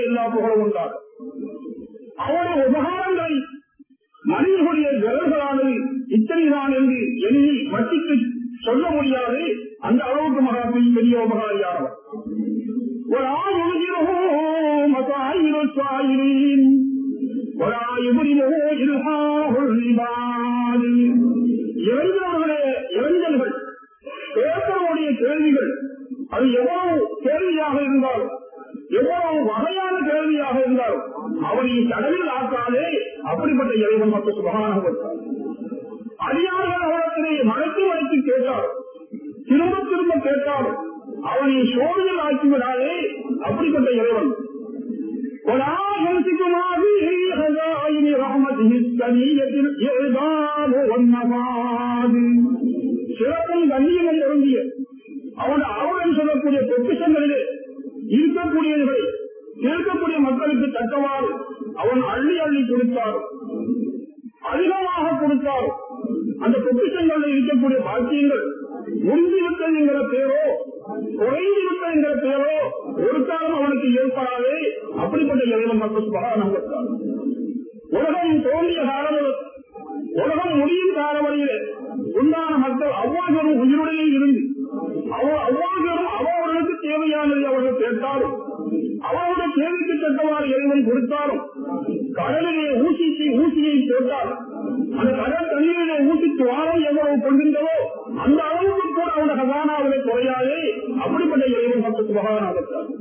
Speaker 1: எல்லா புகழும் உண்டாக அவருடைய உபகாரங்களை மனிதர்களுடைய விரல்களானது இத்தனைதான் என்று எண்ணி வட்டிக்கு சொல்ல முடியாது அந்த அளவுக்கு மகாத்மின் பெரிய உபகாரியானவர் ஒரு ஆயுதிரோ மதாயிரம் சாயிரின் ஒரு ஆயுதிரோ இருஹாவுள் நிபாது இளைஞர்களுடைய இளைஞர்கள் பேப்பருடைய கேள்விகள் அது எவ்வளவு கேள்வியாக இருந்தாலும் எவ்வளவு வகையான கேள்வியாக இருந்தாலும் அவனை கடலில் ஆக்காதே அப்படிப்பட்ட இறைவன் மக்கள் சுபகானாக அடியார்கள் அவரத்திலே மறைத்து மறைத்து கேட்டார் திரும்ப திரும்ப கேட்டார் அவனை சோழில் ஆக்கிவிடாதே அப்படிப்பட்ட இறைவன் ولا يمسكما به خزائن رحمته السنية الإعدام والنفاذ சிறப்பும் கண்ணியமும் பொருந்திய அவன் அவன் சொல்லக்கூடிய பொக்கிஷங்களிலே இருக்கக்கூடியவர்களை இருக்கக்கூடிய மக்களுக்கு தக்கவாறு அவன் அள்ளி அள்ளி கொடுத்தார் அதிகமாக கொடுத்தார் அந்த பொக்கிஷங்களில் இருக்கக்கூடிய பாக்கியங்கள் முந்திவிட்டது என்கிற பேரோ குறைந்து விட்டது என்கிற பேரோ ஒரு காலம் அவனுக்கு ஏற்படாதே அப்படிப்பட்ட இறைவன் மக்கள் சுபகாரம் கொடுத்தார் உலகம் தோன்றிய காலம் உலகம் முடியும் காலவழியிலே உண்டான மக்கள் அவ்வாறும் உயிருடைய இருந்து அவ்வாறும் அவர்களுக்கு தேவையானதை அவர்கள் கேட்டாலும் அவருடைய தேவைக்கு தக்கவாறு இறைவன் கொடுத்தாலும் கடலிலே ஊசிக்கு ஊசியை போட்டால் அந்த கடல் தண்ணீரிலே ஊசிக்கு வாரம் எவ்வளவு கொண்டிருந்ததோ அந்த அளவுக்கு கூட அவருடைய ஹசானாவிலே குறையாதே அப்படிப்பட்ட இறைவன் மக்களுக்கு மகானாகத்தார்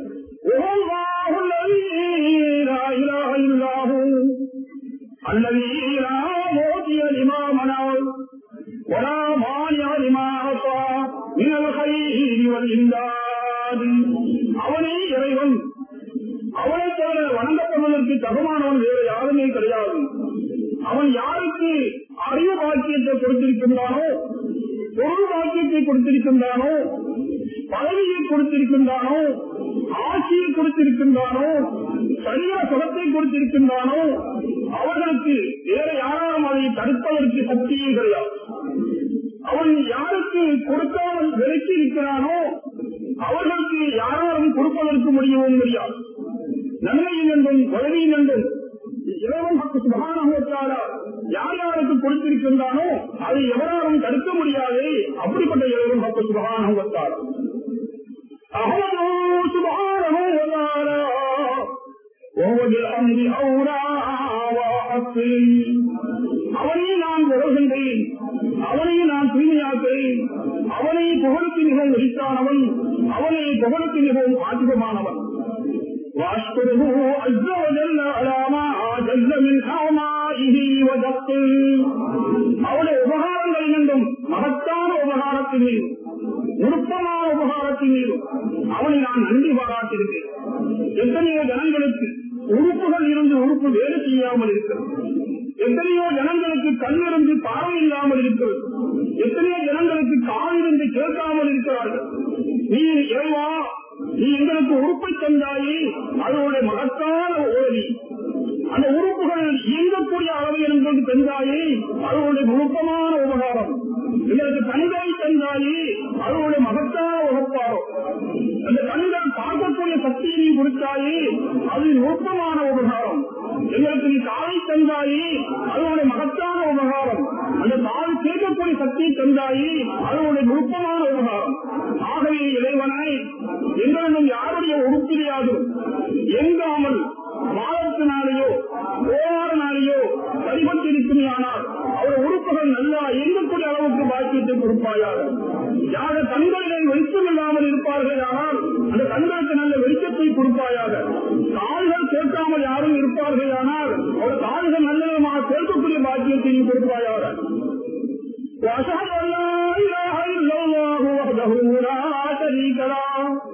Speaker 1: الذي لا موتي لما منع ولا مانع لما أعطى من الخير والإمداد அவனே இறைவன் அவனை தவிர வணங்கப்படுவதற்கு தகுமானவன் வேறு யாருமே கிடையாது அவன் யாருக்கு அறிவு பாக்கியத்தை கொடுத்திருக்கின்றானோ பொருள் பாக்கியத்தை கொடுத்திருக்கின்றானோ பதவியை கொடுத்திருக்கின்றானோ ஆட்சியை கொடுத்திருக்கின்றானோ சரியா சுகத்தை கொடுத்திருக்கின்றானோ அவர்களுக்கு வேற யாராலும் அதை தடுப்பதற்கு சக்தியே கிடையாது அவன் யாருக்கு கொடுக்காமல் விலக்கி இருக்கிறானோ அவர்களுக்கு யாராலும் கொடுப்பதற்கு முடியவும் முடியாது நன்மையின் என்றும் உதவியின் என்றும் இறைவன் மகானகத்தால யார் யாருக்கு கொடுத்திருக்கின்றானோ அதை எவராலும் தடுக்க முடியாது அப்படிப்பட்ட இறைவன் மக்கள் சுபகானகத்தால் أهله سبحانه وتعالى وهو بالأمر أولى وأحق அவனை நான் உறவுகின்றேன் அவனை நான் தூய்மையாக்கிறேன் அவனை புகழுக்கு மிகவும் விரித்தானவன் அவனை புகழுக்கு மிகவும் ஆதிபமானவன் واشكره عز وجل على ما جل من حمائه ودقه அவனுடைய உபகாரங்கள் என்றும் மகத்தான உபகாரத்தின் மீது நுட்பமான உபகாரத்தின் மீது அவனை நான் நன்றி பாராட்டியிருக்கேன் எத்தனையோ ஜனங்களுக்கு உறுப்புகள் இருந்து உறுப்பு வேலை செய்யாமல் இருக்கிறது எத்தனையோ ஜனங்களுக்கு கண் இருந்து பார்வை இல்லாமல் இருக்கிறது எத்தனையோ ஜனங்களுக்கு கால் இருந்து கேட்காமல் இருக்கிறார்கள் நீ இறைவா நீ எங்களுக்கு உறுப்பை தந்தாயே அதனுடைய மகத்தான உதவி அந்த உறுப்புகள் இயங்கக்கூடிய அளவு எங்களுக்கு தந்தாயே அதனுடைய நுட்பமான உபகாரம் எங்களுக்கு கண்களை தந்தாயே அதனுடைய மகத்தான உகப்பாரம் அந்த கண்கள் பார்க்கக்கூடிய சக்தியை நீ கொடுத்தாயே அது நுட்பமான உபகாரம் எங்களுக்கு நீ காலை தந்தாயே அதனுடைய மகத்தான உபகாரம் அந்த கால் கேட்கக்கூடிய சக்தியை தந்தாயே அதனுடைய நுட்பமான உபகாரம் ஆகவே இறைவனை எங்களிடம் யாருடைய உறுப்பிலையாகும் எங்காமல் மாதத்தினாலேயோ ஓராறினாலேயோ வழிபட்டிருக்குமையானால் அவர் உறுப்புகள் நல்லா எங்கக்கூடிய அளவுக்கு பாக்கியத்தை கொடுப்பாயாக யார கண்களிலே வெளிச்சம் இல்லாமல் இருப்பார்கள் ஆனால் அந்த கண்களுக்கு நல்ல வெளிச்சத்தை கொடுப்பாயாக கால்கள் கேட்காமல் யாரும் இருப்பார்கள் ஆனால் அவர் கால்கள் நல்ல விதமாக கேட்கக்கூடிய பாக்கியத்தை நீ கொடுப்பாயாக وأشهد أن لا إله إلا الله وحده لا شريك له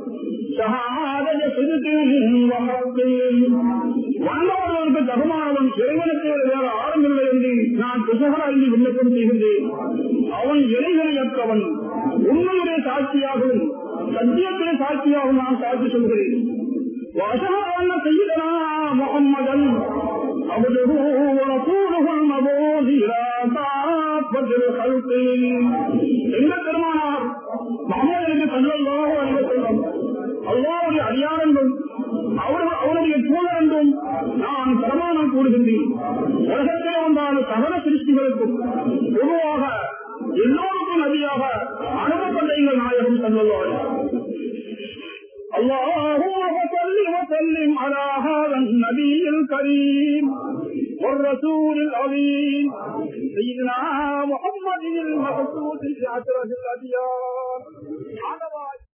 Speaker 1: شهادة صدق وحق வந்தவர்களுக்கு தகுமானவன் இறைவனுக்கு வேறு ஆரம்பில்லை என்று நான் குசகராகி விண்ணப்பம் செய்கின்றேன் அவன் இறைவனையற்றவன் உண்மையுடைய சாட்சியாகவும் சத்தியத்திலே சாட்சியாகவும் நான் சாட்சி சொல்கிறேன் وأشهد أن سيدنا محمدا عبده ورسوله المبعوث إلى كافة الخلق எங்க பெருமானார் முகமது சல்லல்லாஹு அலைஹி வஸல்லம் அல்லாஹ்வுடைய அடியாரங்கள் அவர்கள் அவருடைய தூதர் என்றும் நான் பிரமாணம் கூறுகின்றேன் உலகத்திலே வந்தான சகல சிருஷ்டிகளுக்கும் பொதுவாக எல்லோருக்கும் நதியாக அனுப்பப்பட்ட எங்கள் நாயகம் செல்லுவார் اللهم صل وسلم على هذا النبي الكريم والرسول العظيم سيدنا محمد المبعوث بأشرف الأديان على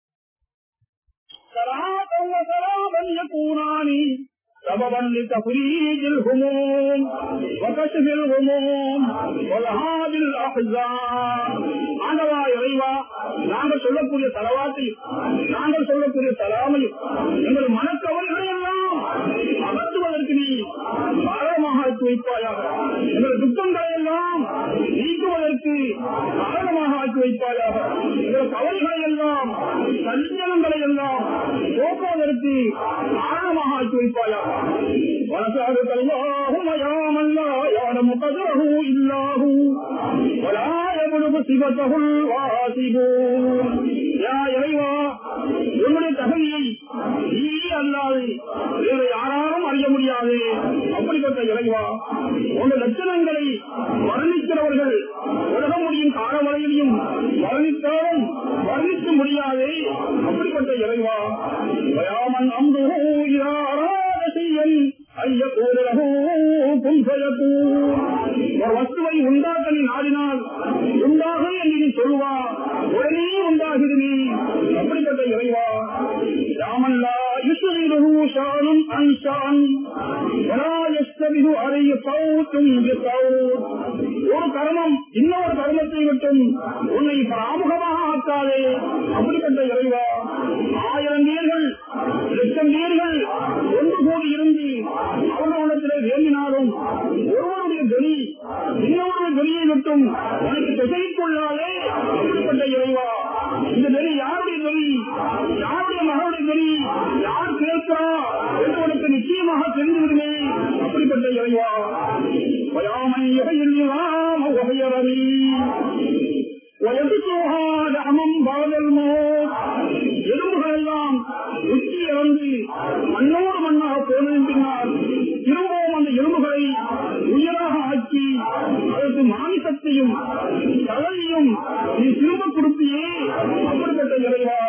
Speaker 1: صلاة وسلاما يكونان سببا لتفريج الهموم وكشف الغموم والهاب الاحزان ஆண்டவா இறைவா நாங்கள் சொல்லக்கூடிய தலவாத்தையும் நாங்கள் சொல்லக்கூடிய தலாமையும் எங்கள் மனக்கவலைகளை எல்லாம் அகற்றுவதற்கு நீ காரணமாக ஆக்கி வைப்பாயாக எங்கள் துக்கங்களை எல்லாம் நீக்குவதற்கு காரணமாக ஆக்கி வைப்பாயாக எங்கள் கவலைகளை எல்லாம் சஞ்சலங்களை எல்லாம் போக்குவதற்கு காரணமாக ஆக்கி வைப்பாயாக ونسألك اللهم يا من لا يعلم قدره إلا هو ولا يبلغ صفته الواثبون يا இறைவா உன்னுடைய தகுதியை நீ அல்லாது வேறு யாராலும் அறிய முடியாது அப்படிப்பட்ட இறைவா உங்கள் லட்சணங்களை வர்ணிக்கிறவர்கள் உலக முடியும் காலவரையிலையும் வர்ணித்தாலும் வர்ணிக்க முடியாது அப்படிப்பட்ட இறைவா வயாமன் அம்பு யாராசியன் ஐயக்கூறகு புன்சயக்கூ ஒரு வஸ்துவை உண்டாக்க நீ நாடினால் உண்டாக என்று நீ சொல்வா உடனே உண்டாகிறது அப்படிப்பட்ட இறைவா ராமல்லா யுசுவிருகு ஷானும் அன்ஷான் ولا يستبه عليه صوت بصوت ஒரு கர்மம் இன்னொரு கர்மத்தை விட்டும் உன்னை பராமுகமாக ஆக்காதே அப்படிப்பட்ட இறைவா ஆயிரம் பேர்கள் லட்சம் பேர்கள் ஒன்று கூடி இருந்து அவர்களிடத்திலே வேண்டினாலும் ஒருவருடைய துணி இன்னொருடைய துணியை விட்டும் உனக்கு திசைக்குள்ளாலே அப்படிப்பட்ட இறைவா இந்த நெறி யாருடைய துணி யாருடைய மகளுடைய துணி யார் கேட்கிறா என்று உனக்கு நிச்சயமாக தெரிந்துவிடுமே அப்படிப்பட்ட இறைவா வயாமை இறையில்லாம் உகையறவி ويبكوها لحما بعد الموت எலும்புகள் எல்லாம் உச்சி இறந்து மண்ணோடு மண்ணாக போனதின் பின்னால் திரும்பவும் அந்த எலும்புகளை உயராக ஆக்கி அதற்கு மாமிசத்தையும் தலையையும் நீ திரும்ப கொடுத்தியே அப்படிப்பட்ட இறைவா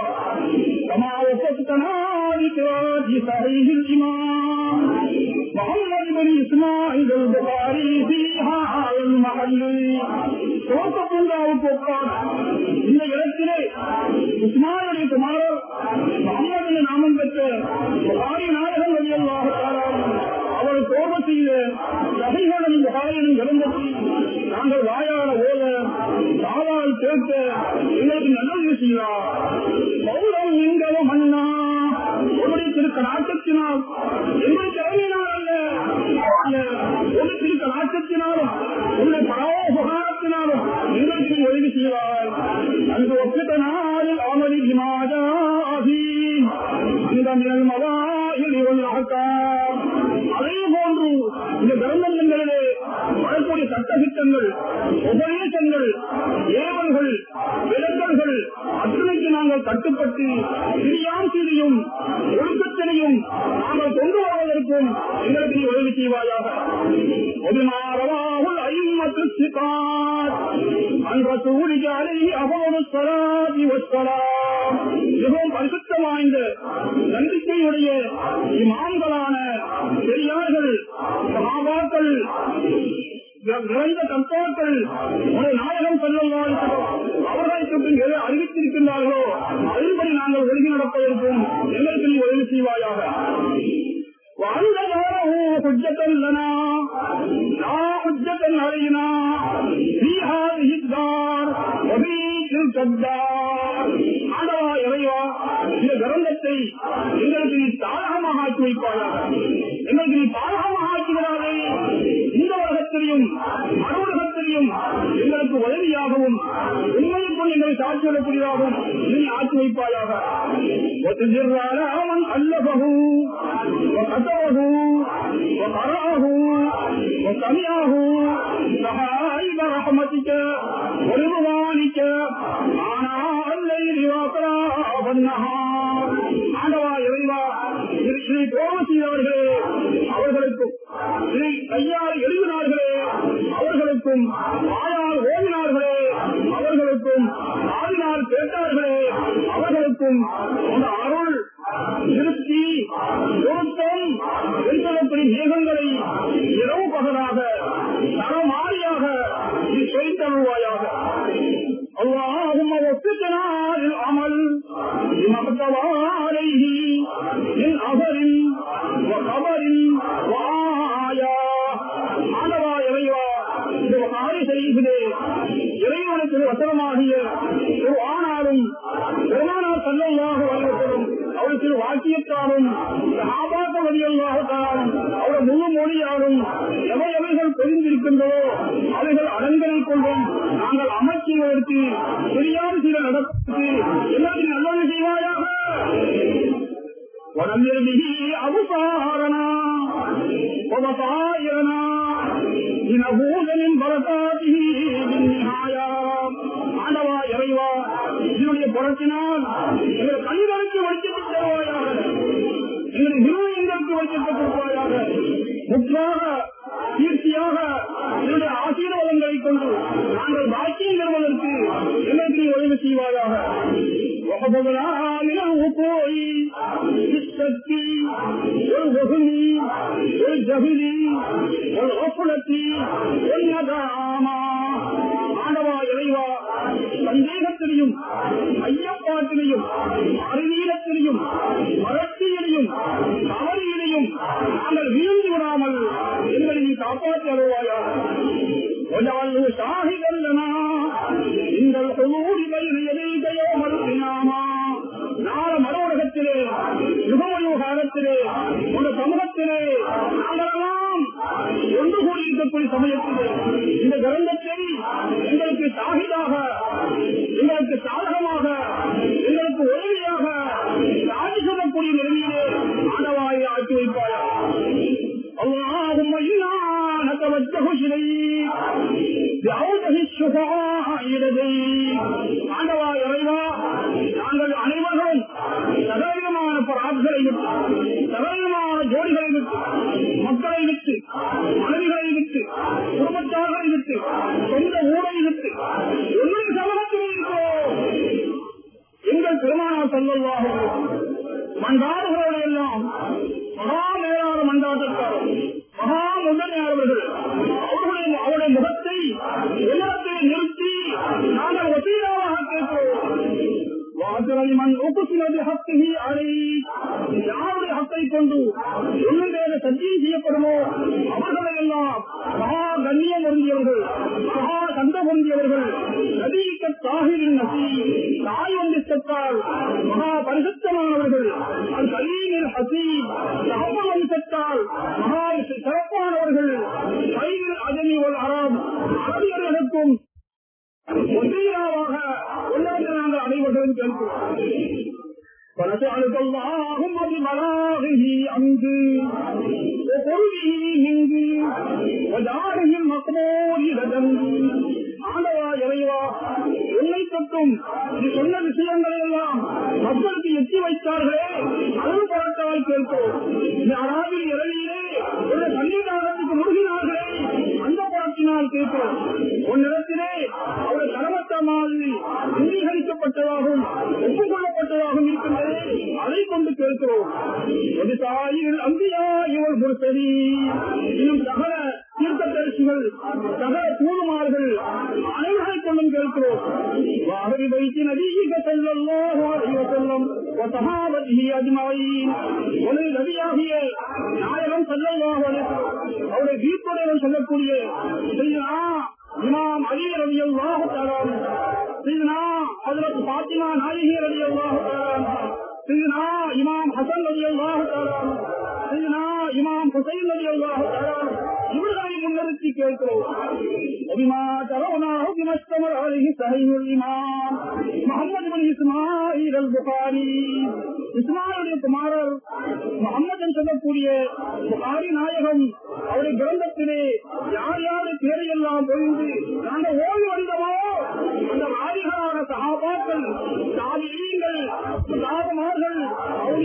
Speaker 1: சமாவத்தனாதி صحيح الإمام محمد بن إسماعيل البخاري في هذا المحل தோட்டப்பூங்காவுக்கு ஒப்பான இந்த இடத்திலே உஸ்மானுடைய குமாரர் முகமது நாமம் பெற்ற புகாரி நாயகம் வழியல்லாக அவர் தோட செய்த சகைகளும் புகாரியும் கிடந்தத்தில் நாங்கள் வாயாட ஓத காவால் கேட்க எங்களுக்கு நல்லது செய்கிறார் பௌரம் எங்களும் மன்னா உன்னுடைய திரு நாட்டத்தினால் எங்களுடைய திறமையினால் அல்ல ஒரு திரு நாட்டத்தினாலும் உன்னுடைய பரோபகாரத்தினாலும் எங்களுக்கு நீ உதவி செய்வார் அங்கு ஒப்பிட்ட நாளில் அமதி விமாதாதி அந்த மினல் மவாயில் இவள் அதே போன்று இந்த கிரந்தங்களிலே வரக்கூடிய சட்டத்திட்டங்கள் உபதேசங்கள் ஏவல்கள் விலக்கல்கள் அத்தனைக்கு நாங்கள் கட்டுப்பட்டு சிறியாம் சிறியும் ஒழுக்கத்தினையும் நாங்கள் கொண்டு வருவதற்கும் எங்களுக்கு நீ உதவி செய்வாயாக ஒதுமாறவாகுல் ஐம்மத்து சிகாத் அன் ரசூலிக அலைஹி அஃபலு ஸலாத்தி வஸ்ஸலாம் மிகவும் பரிசுத்த வாய்ந்த நம்பிக்கையுடைய இமாம்களான பெரியார்கள் சகாபாக்கள் நிறைந்த தத்துவங்கள் ஒரு நாயகம் செல்லுங்கள் அவர்களுக்கு பின் எதை அறிவித்திருக்கின்றார்களோ அதன்படி நாங்கள் ஒழுங்கி நடப்பதற்கும் எங்களுக்கு நீ உதவி செய்வாயாக وأنت جعله حجة لنا لا حجة علينا في هذه الدار وفي تلك الدار ஆண்டவா இறைவா இந்த கிரந்தத்தை எங்களுக்கு நீ தாரகமாக ஆக்கி வைப்பாயாக எங்களுக்கு நீ தாரகமாக ஆக்குகிறாரே இந்த உலகத்திலையும் மறு உலகத்திலையும் எங்களுக்கு உதவியாகவும் உண்மைக்குள் எங்களை சாட்சியிடக்கூடியதாகவும் நீ ஆக்கி வைப்பாயாக அவன் அல்லபகு وكتبه وقرأه وسمعه سحائب رحمتك ورضوانك آناء الليل وأطراف النهار ஆண்டவா இறைவா இதை இதை கோபம் செய்தவர்களே அவர்களுக்கும் இதை கையால் எழுதினார்களே அவர்களுக்கும் வாயால் ஓடினார்களே அவர்களுக்கும் ஆடினால் கேட்டார்களே அவர்களுக்கும் அந்த அருள் திருப்தி பொருத்தம் என்பதப்படி மேகங்களை இரவு பகலாக தரமாறியாக நீ சொல்லித்தருவாயாக اللهم وفقنا للعمل بما اقتضى عليه من اثر وخبر وآية ஆண்டவா இறைவா இந்த ஆறு செய்கிறே இறைவனுக்கு வசனமாகிய ஒரு ஆணாலும் பெருமானார் சல்லல்லாக வல்லவரும் அவருக்கு வாக்கியத்தாலும் ஆபாச வழியல்லாகத்தாலும் அவர் முழு மொழியாலும் எவை எவைகள் தெரிந்திருக்கின்றதோ அவைகள் அடங்கலை கொண்டும் நாங்கள் அமைச்சுவதற்கு தெரியாத சில நடப்பதற்கு எல்லாத்தையும் நல்லது செய்வாயாக ونمر به أبصارنا وبصائرنا لنفوز من بركاته بالنهاية ஆண்டவா இறைவா இதனுடைய புறத்தினால் எங்கள் கண்களுக்கு வெளிச்சத்தை தருவாயாக எங்கள் நிறுவனங்களுக்கு வெளிச்சத்தை கொடுப்பாயாக முற்றாக கீர்த்தியாக என்னுடைய ஆசீர்வாதங்களை கொண்டு நாங்கள் பாக்கியம் பெறுவதற்கு எங்களுக்கு நீ உதவி செய்வாயாக وقبضنا من الوقوع بالشك والوهم والجهل والغفلة والندامة ஆண்டவா இறைவா சந்தேகத்திலையும் ஐயப்பாட்டிலையும் அறிவீனத்திலையும் வறட்சியிலையும் தவறியிலையும் நாங்கள் வீழ்ந்து விடாமல் எங்களை நீ காப்பாற்றி அருவாயாக وجعله شاهدا لنا عند الحضور بين يديك يوم القيامة நாள மறுவலகத்திலே யுகமயு காலத்திலே உங்க சமூகத்திலே நாங்களெல்லாம் ஒன்று கூடியிருக்கக்கூடிய சமயத்திலே இந்த கிரந்தத்தை எங்களுக்கு சாகிதாக எங்களுக்கு சாதகமாக எங்களுக்கு உதவியாக சாதி சொல்லக்கூடிய நிலையிலே ஆண்டவாயை ஆக்கி வைப்பாயா اللهم إنا نتوجه إليك بعوده الشفاء لديك ஆண்டவா இறைவா நாங்கள் அனைவரும் சகவிதமான பராட்களை விட்டு சகவிதமான ஜோடிகளை விட்டு மக்களை விட்டு மனைவிகளை விட்டு குடும்பத்தார்களை விட்டு சொந்த ஊரை விட்டு ஒன்றும் சமூகத்தில் இருக்கிறோம் எங்கள் பெருமானார் செல்லவாக மண்டாடுகளோடு எல்லாம் மகா மேலான மண்டாட்டக்காரர் மகா முதன்மையாளர்கள் அவர்களுடைய அவருடைய முகத்தை உலகத்தில் நிறுத்தி நாங்கள் வசீலாக கேட்கிறோம் வாசலை மண் ஒப்புசிலது ஹத்திகி அறை யாருடைய ஹத்தை கொண்டு ஒன்றும் வேறு சத்தியம் செய்யப்படுமோ அவர்களை எல்லாம் மகா கண்ணியம் பொருந்தியவர்கள் மகா கந்த பொருந்தியவர்கள் நதிக்க தாகிரின் நசி தாய் வந்தித்தத்தால் மகா பரிசுத்தமானவர்கள் அது கலீமில் ஹசி சகம வம்சத்தால் மகா சிறப்பானவர்கள் கையில் அஜமி ஒரு அறம் அரபியர்களுக்கும் ஒன்றியராக உள்ளவர்கள் நாங்கள் அனைவரும் கேட்கிறோம் فنسألك اللهم ببلاغه عنك وقربه منك وجعله المقبول لدن ஆண்டவா இறைவா என்னை தொட்டும் இது சொன்ன விஷயங்களை எல்லாம் மக்களுக்கு எட்டி வைத்தார்களே அருள் பரத்தால் கேட்கிறோம் இந்த அராபில் இறையிலே ஒரு சன்னிதானத்துக்கு முழுகினார்களே அந்த பரத்தினால் கேட்கிறோம் உன்னிடத்திலே அவருடைய கரமத்த மாதிரி அங்கீகரிக்கப்பட்டதாகவும் ஒப்புக்கொள்ளப்பட்டதாகவும் இருக்கின்றது அதை கொண்டு கேட்கிறோம் ஒரு தாயில் அம்பியா இவர் பொறுத்ததி இன்னும் சகல தீர்க்கதரிசிகள் சகல தூதுமார்கள் அனைவரை கொண்டும் கேட்கிறோம் வாகரி வைத்து நதிக செல்லம் செல்லம் சகாபதி அஜ்மாயின் ஒரு நதியாகிய நாயகம் செல்லல்லாஹு அவருடைய வீட்டுடையவன் சொல்லக்கூடிய செய்யா இமாம் அலி ரவி அல்லாஹு தரான் செய்தனா அதற்கு பாத்திமா நாயகி ரவி அல்லாஹு தரான் செய்தனா இமாம் ஹசன் ரவி அல்லாஹு தரான் செய்தனா இமாம் ஹுசைன் ரவி அல்லாஹு தரான் இவர்களை முன்னிறுத்தி கேட்கிறோம் وبما ترونه بما استمر عليه صحيح الإمام محمد بن إسماعيل البخاري இஸ்மாயிலுடைய குமாரர் முகம்மதன் சொல்லக்கூடிய புகாரி நாயகம் அவருடைய கிரந்தத்திலே யார் யாரு பேரையெல்லாம் பொழிந்து நாங்கள் ஓடி வந்தோமோ அந்த வாரிகளான சகாபாக்கள் சாதியங்கள் சாதமார்கள் அவருடைய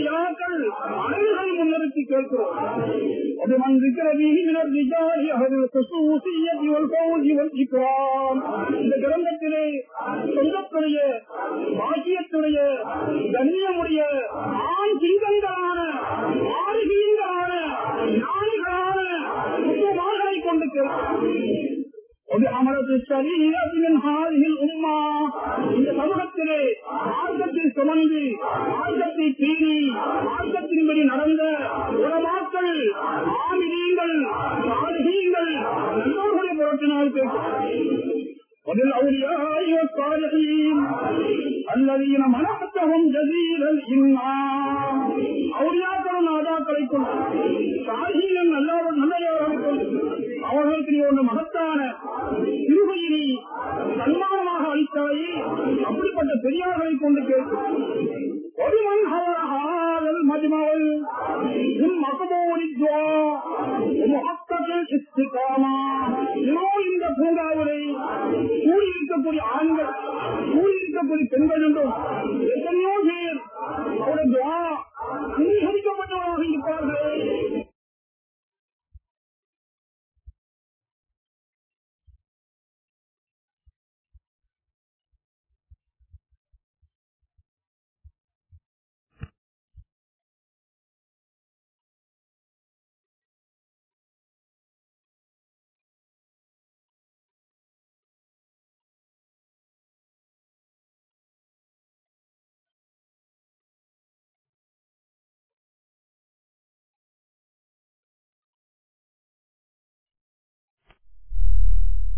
Speaker 1: அவுளியாக்கள் அனைவரை முன்னிறுத்தி கேட்கிறோம் وبمن ذكر به من الرجال أهل الخصوصية والفوز والإكرام இந்த கிரந்தத்திலே சொந்தத்துடைய பாக்கியத்துடைய கண்ணியமுடைய ஆண் சிங்கங்களான ஆறுகீங்களான ஞானிகளான முத்துமார்களை கொண்டு கேட்கிறோம் وبعملة الشريعة من هذه الأمة இந்த சமூகத்திலே மார்க்கத்தை சுமந்து மார்க்கத்தை பீறி மார்க்கத்தின்படி நடந்த உலமாக்கள் ஆமிதீங்கள் சாதிகள் நல்லோர்களை புரட்டினால் பேசுகிறேன் وبالأولياء والصالحين الذين منحتهم جزيل الإنعام أولياக்களும் நாதாக்களை கொண்டு சாதிகள் நல்லவர்கள் நல்லவர்களை கொண்டு அவர்களுக்கு நீ ஒன்று மகத்தான திருமையினை சன்மானமாக அளித்தாயே அப்படிப்பட்ட பெரியார்களை கொண்டு கேட்கும் ஒருவன் ஹாரல் மஜ்மவல் உன் மகபோனி துவா முகத்தத்தில் இஸ்திகாமா இதோ இந்த பூங்காவிலே கூடியிருக்கக்கூடிய ஆண்கள் கூடியிருக்கக்கூடிய பெண்கள் என்றும் எத்தனையோ பேர் அவருடைய துவா அங்கீகரிக்கப்பட்டவராக இருப்பார்கள்